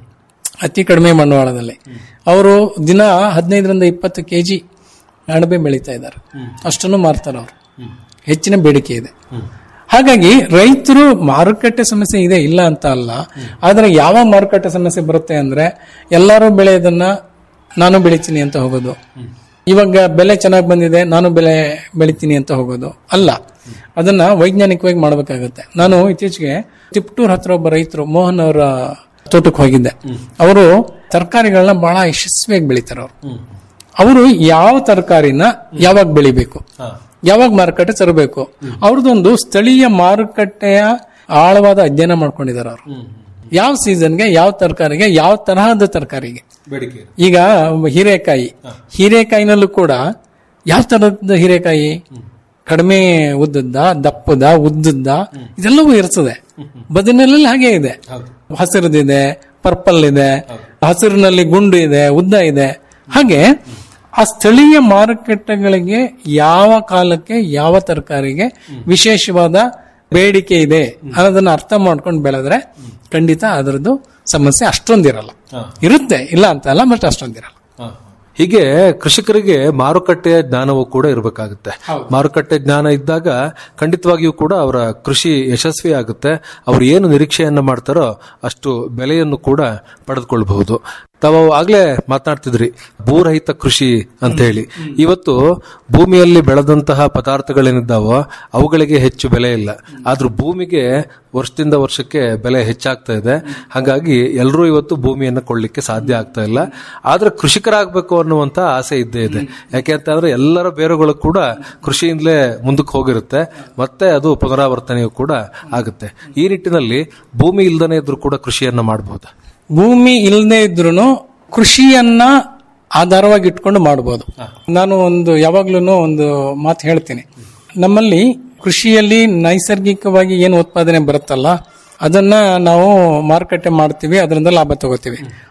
Speaker 12: ಅತಿ ಕಡಿಮೆ ಬಂಡವಾಳದಲ್ಲಿ ಅವರು ದಿನ ಹದಿನೈದರಿಂದ ಇಪ್ಪತ್ತು ಕೆಜಿ ಅಣಬೆ ಬೆಳೀತಾ ಇದ್ದಾರೆ ಅಷ್ಟನ್ನು ಮಾರ್ತಾರೆ ಅವರು ಹೆಚ್ಚಿನ ಬೇಡಿಕೆ ಇದೆ ಹಾಗಾಗಿ ರೈತರು ಮಾರುಕಟ್ಟೆ ಸಮಸ್ಯೆ ಇದೆ ಇಲ್ಲ ಅಂತ ಅಲ್ಲ ಆದ್ರೆ ಯಾವ ಮಾರುಕಟ್ಟೆ ಸಮಸ್ಯೆ ಬರುತ್ತೆ ಅಂದ್ರೆ ಎಲ್ಲರೂ ಬೆಳೆಯೋದನ್ನ ನಾನು ಬೆಳಿತೀನಿ ಅಂತ ಹೋಗೋದು ಇವಾಗ ಬೆಲೆ ಚೆನ್ನಾಗಿ ಬಂದಿದೆ ನಾನು ಬೆಲೆ ಬೆಳಿತೀನಿ ಅಂತ ಹೋಗೋದು ಅಲ್ಲ ಅದನ್ನ ವೈಜ್ಞಾನಿಕವಾಗಿ ಮಾಡಬೇಕಾಗುತ್ತೆ ನಾನು ಇತ್ತೀಚೆಗೆ ತಿಪ್ಟೂರ್ ಹತ್ರ ಒಬ್ಬ ರೈತರು ಮೋಹನ್ ಅವರ ತೋಟಕ್ಕೆ ಹೋಗಿದ್ದೆ ಅವರು ತರಕಾರಿಗಳನ್ನ ಬಹಳ ಯಶಸ್ವಿಯಾಗಿ ಬೆಳಿತಾರೆ ಅವರು ಅವರು ಯಾವ ತರಕಾರಿನ ಯಾವಾಗ ಬೆಳಿಬೇಕು ಯಾವಾಗ ಮಾರುಕಟ್ಟೆ ತರಬೇಕು ಅವ್ರದ್ದೊಂದು ಸ್ಥಳೀಯ ಮಾರುಕಟ್ಟೆಯ ಆಳವಾದ ಅಧ್ಯಯನ ಮಾಡ್ಕೊಂಡಿದ್ದಾರೆ ಅವರು ಯಾವ ಸೀಸನ್ಗೆ ಯಾವ ತರಕಾರಿಗೆ ಯಾವ ತರಹದ ತರಕಾರಿಗೆ ಈಗ ಹೀರೆಕಾಯಿ ಹೀರೆಕಾಯಿನಲ್ಲೂ ಕೂಡ ಯಾವ ತರಹದ ಹೀರೆಕಾಯಿ ಕಡಿಮೆ ಉದ್ದದ್ದ ದಪ್ಪದ ಉದ್ದದ್ದ ಇದೆಲ್ಲವೂ ಇರ್ತದೆ ಬದನೆಲ್ಲ ಹಾಗೆ ಇದೆ ಹಸಿರದಿದೆ ಪರ್ಪಲ್ ಇದೆ ಹಸಿರಿನಲ್ಲಿ ಗುಂಡು ಇದೆ ಉದ್ದ ಇದೆ ಹಾಗೆ ಆ ಸ್ಥಳೀಯ ಮಾರುಕಟ್ಟೆಗಳಿಗೆ ಯಾವ ಕಾಲಕ್ಕೆ ಯಾವ ತರಕಾರಿಗೆ ವಿಶೇಷವಾದ ಬೇಡಿಕೆ ಇದೆ ಅನ್ನೋದನ್ನ ಅರ್ಥ ಮಾಡ್ಕೊಂಡು ಬೆಳೆದ್ರೆ ಖಂಡಿತ ಅದರದ್ದು ಸಮಸ್ಯೆ ಅಷ್ಟೊಂದಿರಲ್ಲ ಇರುತ್ತೆ ಇಲ್ಲ ಅಂತ ಅಲ್ಲ ಬಟ್ ಅಷ್ಟೊಂದಿರಲ್ಲ
Speaker 11: ಹೀಗೆ ಕೃಷಿಕರಿಗೆ ಮಾರುಕಟ್ಟೆಯ ಜ್ಞಾನವೂ ಕೂಡ ಇರಬೇಕಾಗುತ್ತೆ ಮಾರುಕಟ್ಟೆ ಜ್ಞಾನ ಇದ್ದಾಗ ಖಂಡಿತವಾಗಿಯೂ ಕೂಡ ಅವರ ಕೃಷಿ ಯಶಸ್ವಿ ಆಗುತ್ತೆ ಅವರು ಏನು ನಿರೀಕ್ಷೆಯನ್ನ ಮಾಡ್ತಾರೋ ಅಷ್ಟು ಬೆಲೆಯನ್ನು ಕೂಡ ಪಡೆದುಕೊಳ್ಬಹುದು ತಾವು ಆಗ್ಲೇ ಮಾತನಾಡ್ತಿದ್ರಿ ಭೂರಹಿತ ಕೃಷಿ ಅಂತ ಹೇಳಿ ಇವತ್ತು ಭೂಮಿಯಲ್ಲಿ ಬೆಳೆದಂತಹ ಪದಾರ್ಥಗಳೇನಿದ್ದಾವೋ ಅವುಗಳಿಗೆ ಹೆಚ್ಚು ಬೆಲೆ ಇಲ್ಲ ಆದ್ರೂ ಭೂಮಿಗೆ ವರ್ಷದಿಂದ ವರ್ಷಕ್ಕೆ ಬೆಲೆ ಹೆಚ್ಚಾಗ್ತಾ ಇದೆ ಹಾಗಾಗಿ ಎಲ್ಲರೂ ಇವತ್ತು ಭೂಮಿಯನ್ನು ಕೊಳ್ಳಿಕ್ಕೆ ಸಾಧ್ಯ ಆಗ್ತಾ ಇಲ್ಲ ಆದ್ರೆ ಕೃಷಿಕರಾಗಬೇಕು ಅನ್ನುವಂತ ಆಸೆ ಇದ್ದೇ ಇದೆ ಯಾಕೆ ಅಂತಂದ್ರೆ ಎಲ್ಲರ ಬೇರುಗಳು ಕೂಡ ಕೃಷಿಯಿಂದಲೇ ಮುಂದಕ್ಕೆ ಹೋಗಿರುತ್ತೆ ಮತ್ತೆ ಅದು ಪುನರಾವರ್ತನೆಯೂ ಕೂಡ ಆಗುತ್ತೆ ಈ ನಿಟ್ಟಿನಲ್ಲಿ ಭೂಮಿ ಇಲ್ದನೇ ಇದ್ರೂ ಕೂಡ ಕೃಷಿಯನ್ನ ಮಾಡಬಹುದು
Speaker 12: ಭೂಮಿ ಇಲ್ಲದೆ ಇದ್ರು ಕೃಷಿಯನ್ನ ಆಧಾರವಾಗಿ ಇಟ್ಕೊಂಡು ಮಾಡಬಹುದು ನಾನು ಒಂದು ಯಾವಾಗ್ಲೂ ಒಂದು ಮಾತು ಹೇಳ್ತೀನಿ ನಮ್ಮಲ್ಲಿ ಕೃಷಿಯಲ್ಲಿ ನೈಸರ್ಗಿಕವಾಗಿ ಏನು ಉತ್ಪಾದನೆ ಬರುತ್ತಲ್ಲ ಅದನ್ನ ನಾವು ಮಾರುಕಟ್ಟೆ ಮಾಡ್ತೀವಿ ಅದರಿಂದ ಲಾಭ ತಗೋತೀವಿ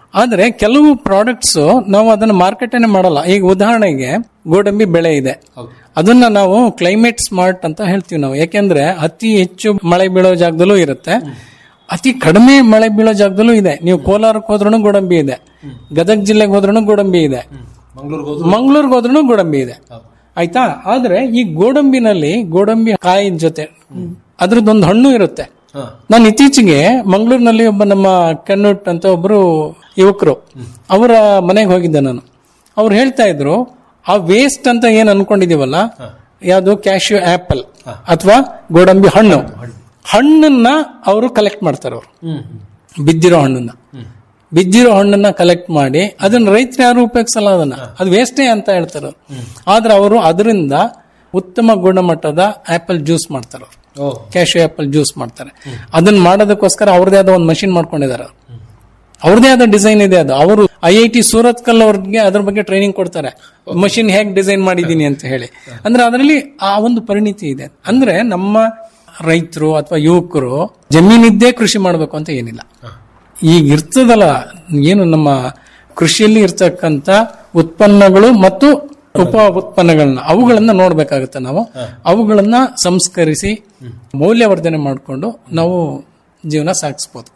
Speaker 12: ಆದ್ರೆ ಕೆಲವು ಪ್ರಾಡಕ್ಟ್ಸ್ ನಾವು ಅದನ್ನ ಮಾರ್ಕೆಟೇ ಮಾಡಲ್ಲ ಈಗ ಉದಾಹರಣೆಗೆ ಗೋಡಂಬಿ ಬೆಳೆ ಇದೆ ಅದನ್ನ ನಾವು ಕ್ಲೈಮೇಟ್ ಸ್ಮಾರ್ಟ್ ಅಂತ ಹೇಳ್ತೀವಿ ನಾವು ಯಾಕೆಂದ್ರೆ ಅತಿ ಹೆಚ್ಚು ಮಳೆ ಬೀಳೋ ಜಾಗದಲ್ಲೂ ಇರುತ್ತೆ ಅತಿ ಕಡಿಮೆ ಮಳೆ ಬೀಳೋ ಜಾಗದಲ್ಲೂ ಇದೆ ನೀವು ಕೋಲಾರಕ್ಕೆ ಹೋದ್ರೂ ಗೋಡಂಬಿ ಇದೆ ಗದಗ ಜಿಲ್ಲೆಗೆ ಹೋದ್ರೂ ಗೋಡಂಬಿ ಇದೆ ಮಂಗಳೂರಿಗೆ ಹೋದ್ರೂ ಗೋಡಂಬಿ ಇದೆ ಆಯ್ತಾ ಆದ್ರೆ ಈ ಗೋಡಂಬಿನಲ್ಲಿ ಗೋಡಂಬಿ ಕಾಯಿ ಜೊತೆ ಅದ್ರದ್ದೊಂದು ಹಣ್ಣು ಇರುತ್ತೆ ನಾನು ಇತ್ತೀಚೆಗೆ ಮಂಗಳೂರಿನಲ್ಲಿ ಒಬ್ಬ ನಮ್ಮ ಕನ್ನುಟ್ ಅಂತ ಒಬ್ರು ಯುವಕರು ಅವರ ಮನೆಗೆ ಹೋಗಿದ್ದೆ ನಾನು ಅವ್ರು ಹೇಳ್ತಾ ಇದ್ರು ಆ ವೇಸ್ಟ್ ಅಂತ ಏನ್ ಅನ್ಕೊಂಡಿದೀವಲ್ಲ ಯಾವುದು ಕ್ಯಾಶ್ಯೂ ಆಪಲ್ ಅಥವಾ ಗೋಡಂಬಿ ಹಣ್ಣು ಹಣ್ಣನ್ನ ಅವರು ಕಲೆಕ್ಟ್ ಮಾಡ್ತಾರೆ ಅವರು ಬಿದ್ದಿರೋ ಹಣ್ಣನ್ನ ಬಿದ್ದಿರೋ ಹಣ್ಣನ್ನ ಕಲೆಕ್ಟ್ ಮಾಡಿ ಅದನ್ನ ರೈತರು ಯಾರು ಉಪಯೋಗಿಸಲ್ಲ ಅದನ್ನ ಅದು ವೇಸ್ಟೇ ಅಂತ ಹೇಳ್ತಾರೆ ಆದ್ರೆ ಅವರು ಅದರಿಂದ ಉತ್ತಮ ಗುಣಮಟ್ಟದ ಆಪಲ್ ಜ್ಯೂಸ್ ಮಾಡ್ತಾರೆ ಅವರು ಕ್ಯಾಶ್ಯೂ ಆಪಲ್ ಜ್ಯೂಸ್ ಮಾಡ್ತಾರೆ ಅದನ್ನ ಮಾಡೋದಕ್ಕೋಸ್ಕರ ಅವ್ರದೇ ಆದ ಒಂದು ಮಷಿನ್ ಮಾಡ್ಕೊಂಡಿದ್ದಾರೆ ಅವ್ರು. ಅವ್ರದೇ ಆದ ಡಿಸೈನ್ ಇದೆ ಅದು ಅವರು ಐ ಐ ಟಿ ಸೂರತ್ ಕಲ್ ಅವ್ರಿಗೆ ಅದ್ರ ಬಗ್ಗೆ ಟ್ರೈನಿಂಗ್ ಕೊಡ್ತಾರೆ ಮಷಿನ್ ಹೇಗೆ ಡಿಸೈನ್ ಮಾಡಿದೀನಿ ಅಂತ ಹೇಳಿ ಅಂದ್ರೆ ಅದರಲ್ಲಿ ಆ ಒಂದು ಪರಿಣಿತಿ ಇದೆ ಅಂದ್ರೆ ನಮ್ಮ ರೈತರು ಅಥವಾ ಯುವಕರು ಜಮೀನಿದ್ದೇ ಕೃಷಿ ಮಾಡಬೇಕು ಅಂತ ಏನಿಲ್ಲ ಈಗ ಇರ್ತದಲ್ಲ ಏನು ನಮ್ಮ ಕೃಷಿಯಲ್ಲಿ ಇರ್ತಕ್ಕಂತ ಉತ್ಪನ್ನಗಳು ಮತ್ತು ಉಪ ಉತ್ಪನ್ನಗಳನ್ನ ಅವುಗಳನ್ನ ನೋಡ್ಬೇಕಾಗುತ್ತೆ ನಾವು ಅವುಗಳನ್ನ ಸಂಸ್ಕರಿಸಿ ಮೌಲ್ಯವರ್ಧನೆ ಮಾಡಿಕೊಂಡು ನಾವು ಜೀವನ ಸಾಗಿಸ್ಬೋದು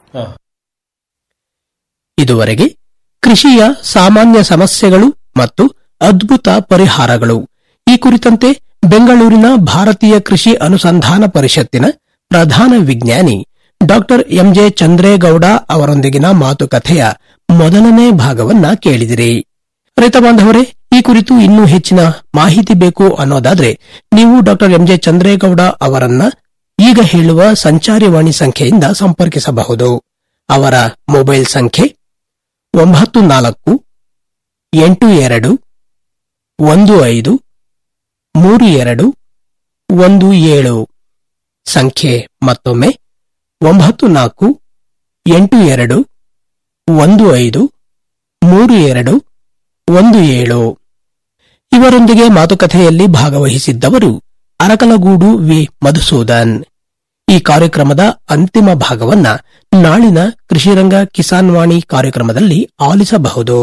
Speaker 10: ಇದುವರೆಗೆ ಕೃಷಿಯ ಸಾಮಾನ್ಯ ಸಮಸ್ಯೆಗಳು ಮತ್ತು ಅದ್ಭುತ ಪರಿಹಾರಗಳು ಈ ಕುರಿತಂತೆ ಬೆಂಗಳೂರಿನ ಭಾರತೀಯ ಕೃಷಿ ಅನುಸಂಧಾನ ಪರಿಷತ್ತಿನ ಪ್ರಧಾನ ವಿಜ್ಞಾನಿ ಡಾಕ್ಟರ್ ಎಂಜೆ ಚಂದ್ರೇಗೌಡ ಅವರೊಂದಿಗಿನ ಮಾತುಕತೆಯ ಮೊದಲನೇ ಭಾಗವನ್ನ ಕೇಳಿದಿರಿ ರೈತ ಬಾಂಧವರೇ ಈ ಕುರಿತು ಇನ್ನೂ ಹೆಚ್ಚಿನ ಮಾಹಿತಿ ಬೇಕು ಅನ್ನೋದಾದ್ರೆ ನೀವು ಡಾಕ್ಟರ್ ಎಂಜೆ ಚಂದ್ರೇಗೌಡ ಅವರನ್ನ ಈಗ ಹೇಳುವ ಸಂಚಾರಿವಾಣಿ ಸಂಖ್ಯೆಯಿಂದ ಸಂಪರ್ಕಿಸಬಹುದು ಅವರ ಮೊಬೈಲ್ ಸಂಖ್ಯೆ ಒಂಬತ್ತು ನಾಲ್ಕು ಎಂಟು ಎರಡು ಒಂದು ಐದು ಮೂರು ಎರಡು ಒಂದು ಏಳು ಸಂಖ್ಯೆ ಮತ್ತೊಮ್ಮೆ ಒಂಬತ್ತು ನಾಲ್ಕು ಎಂಟು ಎರಡು ಒಂದು ಐದು ಮೂರು ಎರಡು ಒಂದು ಏಳು ಇವರೊಂದಿಗೆ ಮಾತುಕತೆಯಲ್ಲಿ ಭಾಗವಹಿಸಿದ್ದವರು ಅರಕಲಗೂಡು ವಿ ಮಧುಸೂದನ್ ಈ ಕಾರ್ಯಕ್ರಮದ ಅಂತಿಮ ಭಾಗವನ್ನ ನಾಳಿನ ಕೃಷಿರಂಗ ಕಿಸಾನ್ ವಾಣಿ ಕಾರ್ಯಕ್ರಮದಲ್ಲಿ ಆಲಿಸಬಹುದು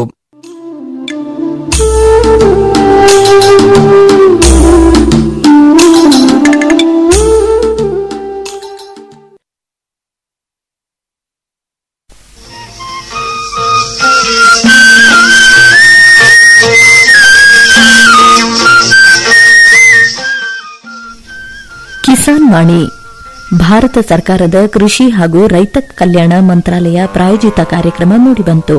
Speaker 2: ಕಿಸಾನ್ ವಾಣಿ ಭಾರತ ಸರ್ಕಾರದ ಕೃಷಿ ಹಾಗೂ ರೈತ ಕಲ್ಯಾಣ ಮಂತ್ರಾಲಯ ಪ್ರಾಯೋಜಿತ ಕಾರ್ಯಕ್ರಮ ಮೂಡಿಬಂತು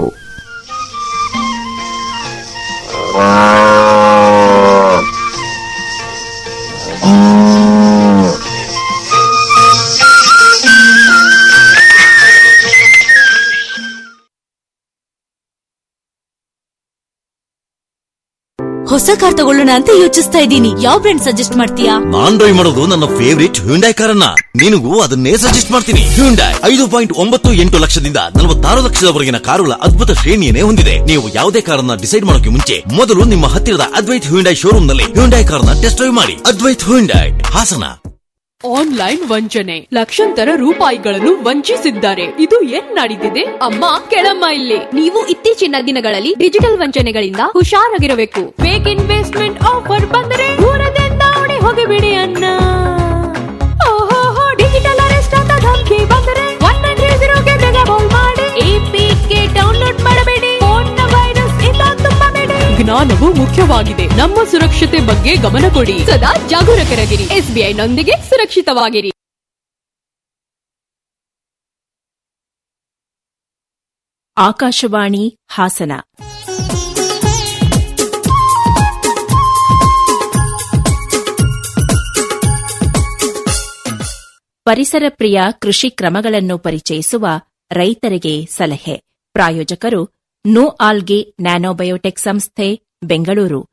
Speaker 13: ಹೊಸ ಕಾರ್ ತಗೊಳ್ಳೋಣ ಅಂತ ಯೋಚಿಸ್ತಾ ಇದ್ದೀನಿ ಯಾವ ಬ್ರ್ಯಾಂಡ್ ಸಜೆಸ್ಟ್ ಮಾಡ್ತೀಯಾ
Speaker 14: ನಾನ್ ಡ್ರೈವ್ ಮಾಡೋದು ನನ್ನ ಫೇವರಿಟ್ ಹ್ಯುಂಡೈ ಕಾರನ್ನ ನಿನಗೂ ಅದನ್ನೇ ಸಜೆಸ್ಟ್ ಮಾಡ್ತೀನಿ ಹ್ಯುಂಡೈ ಐದು ಪಾಯಿಂಟ್ ಒಂಬತ್ತು ಎಂಟು ಲಕ್ಷದಿಂದ ನಲವತ್ತಾರು ಲಕ್ಷದವರೆಗಿನ ಕಾರುಗಳ ಅದ್ಭುತ ಶ್ರೇಣಿಯನ್ನೇ ಹೊಂದಿದೆ ನೀವು ಯಾವುದೇ ಕಾರನ್ನ ಡಿಸೈಡ್ ಮಾಡೋಕೆ ಮುಂಚೆ ಮೊದಲು ನಿಮ್ಮ ಹತ್ತಿರದ ಅದ್ವೈತ್ ಹ್ಯುಂಡೈ ಶೋರೂಮ್ ನಲ್ಲಿ ಹ್ಯುಂಡೈ ಕಾರನ್ನ ಟೆಸ್ಟ್ ಡ್ರೈವ್ ಮಾಡಿ ಅದ್ವೈತ್ ಹ್ಯುಂಡೈ ಹಾಸನ
Speaker 15: ಆನ್ಲೈನ್ ವಂಚನೆ ಲಕ್ಷಾಂತರ ರೂಪಾಯಿಗಳನ್ನು ವಂಚಿಸಿದ್ದಾರೆ ಇದು ಏನ್ ನಡೀತಿದೆ ಅಮ್ಮ ಕೆಳಮ್ಮ ಇಲ್ಲಿ ನೀವು ಇತ್ತೀಚಿನ ದಿನಗಳಲ್ಲಿ ಡಿಜಿಟಲ್ ವಂಚನೆಗಳಿಂದ ಹುಷಾರಾಗಿರಬೇಕು ಫೇಕ್ ಇನ್ವೆಸ್ಟ್ಮೆಂಟ್ ಆಫರ್ ಬಂದರೆ ದೂರದಿಂದ ಓಡಿ ಹೋಗಿಬಿಡಿ ಅನ್ನ ಓಹೋ ಡಿಜಿಟಲ್ ಅರೆಸ್ಟ್ ಅಂತ ಧಮಕಿ ಬಂದರೆ ಒನ್ ನೈನ್ ತ್ರೀ ಜೀರೋಗೆ ಬೇಗ ಕಾಲ್ ಮಾಡಿ ಎಪಿಕೆ ಡೌನ್ಲೋಡ್ ಮಾಡಬೇಡಿ ಫೋನ್ ವೈರಸ್ ಇಂದ ತುಂಬಬೇಡಿ ಜ್ಞಾನವು ಮುಖ್ಯವಾಗಿದೆ ನಮ್ಮ ಸುರಕ್ಷತೆ ಬಗ್ಗೆ ಗಮನ ಕೊಡಿ ಸದಾ ಜಾಗರೂಕರಾಗಿರಿ ಎಸ್ಬಿಐ ನೊಂದಿಗೆ ಸುರಕ್ಷಿತವಾಗಿರಿ
Speaker 16: ಆಕಾಶವಾಣಿ ಹಾಸನ ಪರಿಸರ ಪ್ರಿಯ ಕೃಷಿ ಕ್ರಮಗಳನ್ನು ಪರಿಚಯಿಸುವ ರೈತರಿಗೆ ಸಲಹೆ ಪ್ರಾಯೋಜಕರು ನೋ ಆಲ್ಗೆ ನ್ಯಾನೋಬಯೋಟೆಕ್ ಸಂಸ್ಥೆ ಬೆಂಗಳೂರು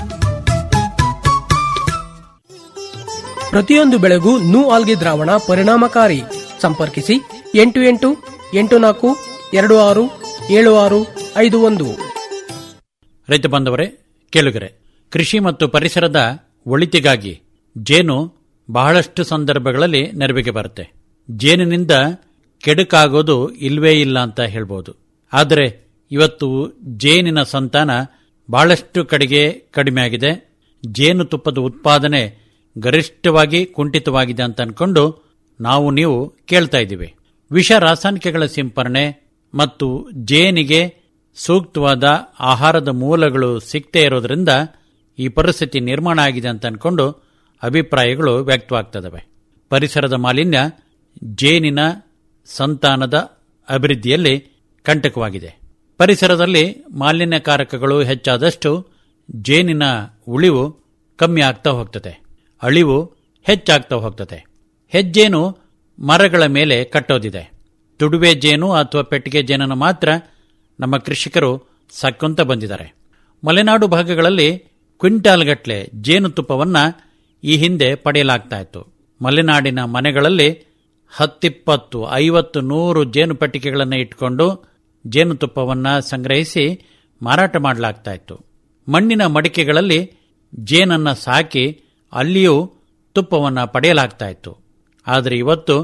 Speaker 10: ಪ್ರತಿಯೊಂದು ಬೆಳೆಗೂ ನೂ ಆಲ್ಗೆ ದ್ರಾವಣ ಪರಿಣಾಮಕಾರಿ ಸಂಪರ್ಕಿಸಿ ಎಂಟು ಎಂಟು ಎಂಟು ನಾಲ್ಕು ಎರಡು ಆರು ಏಳು ಆರು ಐದು ಒಂದು
Speaker 17: ರೈತ ಬಾಂಧವರೇ ಕೇಳುಗರೆ ಕೃಷಿ ಮತ್ತು ಪರಿಸರದ ಒಳಿತಿಗಾಗಿ ಜೇನು ಬಹಳಷ್ಟು ಸಂದರ್ಭಗಳಲ್ಲಿ ನೆರವಿಗೆ ಬರುತ್ತೆ ಜೇನಿನಿಂದ ಕೆಡುಕಾಗೋದು ಇಲ್ವೇ ಇಲ್ಲ ಅಂತ ಹೇಳ್ಬೋದು ಆದರೆ ಇವತ್ತು ಜೇನಿನ ಸಂತಾನ ಬಹಳಷ್ಟು ಕಡೆಗೆ ಕಡಿಮೆಯಾಗಿದೆ ಜೇನುತುಪ್ಪದ ಉತ್ಪಾದನೆ ಗರಿಷ್ಠವಾಗಿ ಕುಂಠಿತವಾಗಿದೆ ಅಂತ ಅನ್ಕೊಂಡು ನಾವು ನೀವು ಕೇಳ್ತಾ ಇದ್ದೀವಿ ವಿಷ ರಾಸಾಯನಿಕಗಳ ಸಿಂಪರಣೆ ಮತ್ತು ಜೇನಿಗೆ ಸೂಕ್ತವಾದ ಆಹಾರದ ಮೂಲಗಳು ಸಿಗದೇ ಇರೋದ್ರಿಂದ ಈ ಪರಿಸ್ಥಿತಿ ನಿರ್ಮಾಣ ಆಗಿದೆ ಅಂತ ಅನ್ಕೊಂಡು ಅಭಿಪ್ರಾಯಗಳು ವ್ಯಕ್ತವಾಗ್ತದವೆ ಪರಿಸರದ ಮಾಲಿನ್ಯ ಜೇನಿನ ಸಂತಾನದ ಅಭಿವೃದ್ಧಿಯಲ್ಲಿ ಕಂಟಕವಾಗಿದೆ ಪರಿಸರದಲ್ಲಿ ಮಾಲಿನ್ಯಕಾರಕಗಳು ಹೆಚ್ಚಾದಷ್ಟು ಜೇನಿನ ಉಳಿವು ಕಮ್ಮಿ ಆಗ್ತಾ ಹೋಗ್ತದೆ ಅಳಿವು ಹೆಚ್ಚಾಗ್ತಾ ಹೋಗ್ತದೆ ಹೆಜ್ಜೇನು ಮರಗಳ ಮೇಲೆ ಕಟ್ಟೋದಿದೆ ತುಡುವೆ ಜೇನು ಅಥವಾ ಪೆಟ್ಟಿಗೆ ಜೇನನ್ನು ಮಾತ್ರ ನಮ್ಮ ಕೃಷಿಕರು ಸಾಕೊಂತ ಬಂದಿದ್ದಾರೆ ಮಲೆನಾಡು ಭಾಗಗಳಲ್ಲಿ ಕ್ವಿಂಟಾಲ್ಗಟ್ಲೆ ಜೇನುತುಪ್ಪವನ್ನ ಈ ಹಿಂದೆ ಪಡೆಯಲಾಗ್ತಾ ಇತ್ತು ಮಲೆನಾಡಿನ ಮನೆಗಳಲ್ಲಿ ಹತ್ತಿಪ್ಪತ್ತು ಐವತ್ತು ನೂರು ಜೇನು ಪೆಟ್ಟಿಗೆಗಳನ್ನು ಇಟ್ಕೊಂಡು ಜೇನುತುಪ್ಪವನ್ನು ಸಂಗ್ರಹಿಸಿ ಮಾರಾಟ ಮಾಡಲಾಗ್ತಾ ಇತ್ತು ಮಣ್ಣಿನ ಮಡಿಕೆಗಳಲ್ಲಿ ಜೇನನ್ನ ಸಾಕಿ ಅಲ್ಲಿಯೂ ತುಪ್ಪವನ್ನು ಪಡೆಯಲಾಗ್ತಾ ಇತ್ತು ಆದರೆ ಇವತ್ತು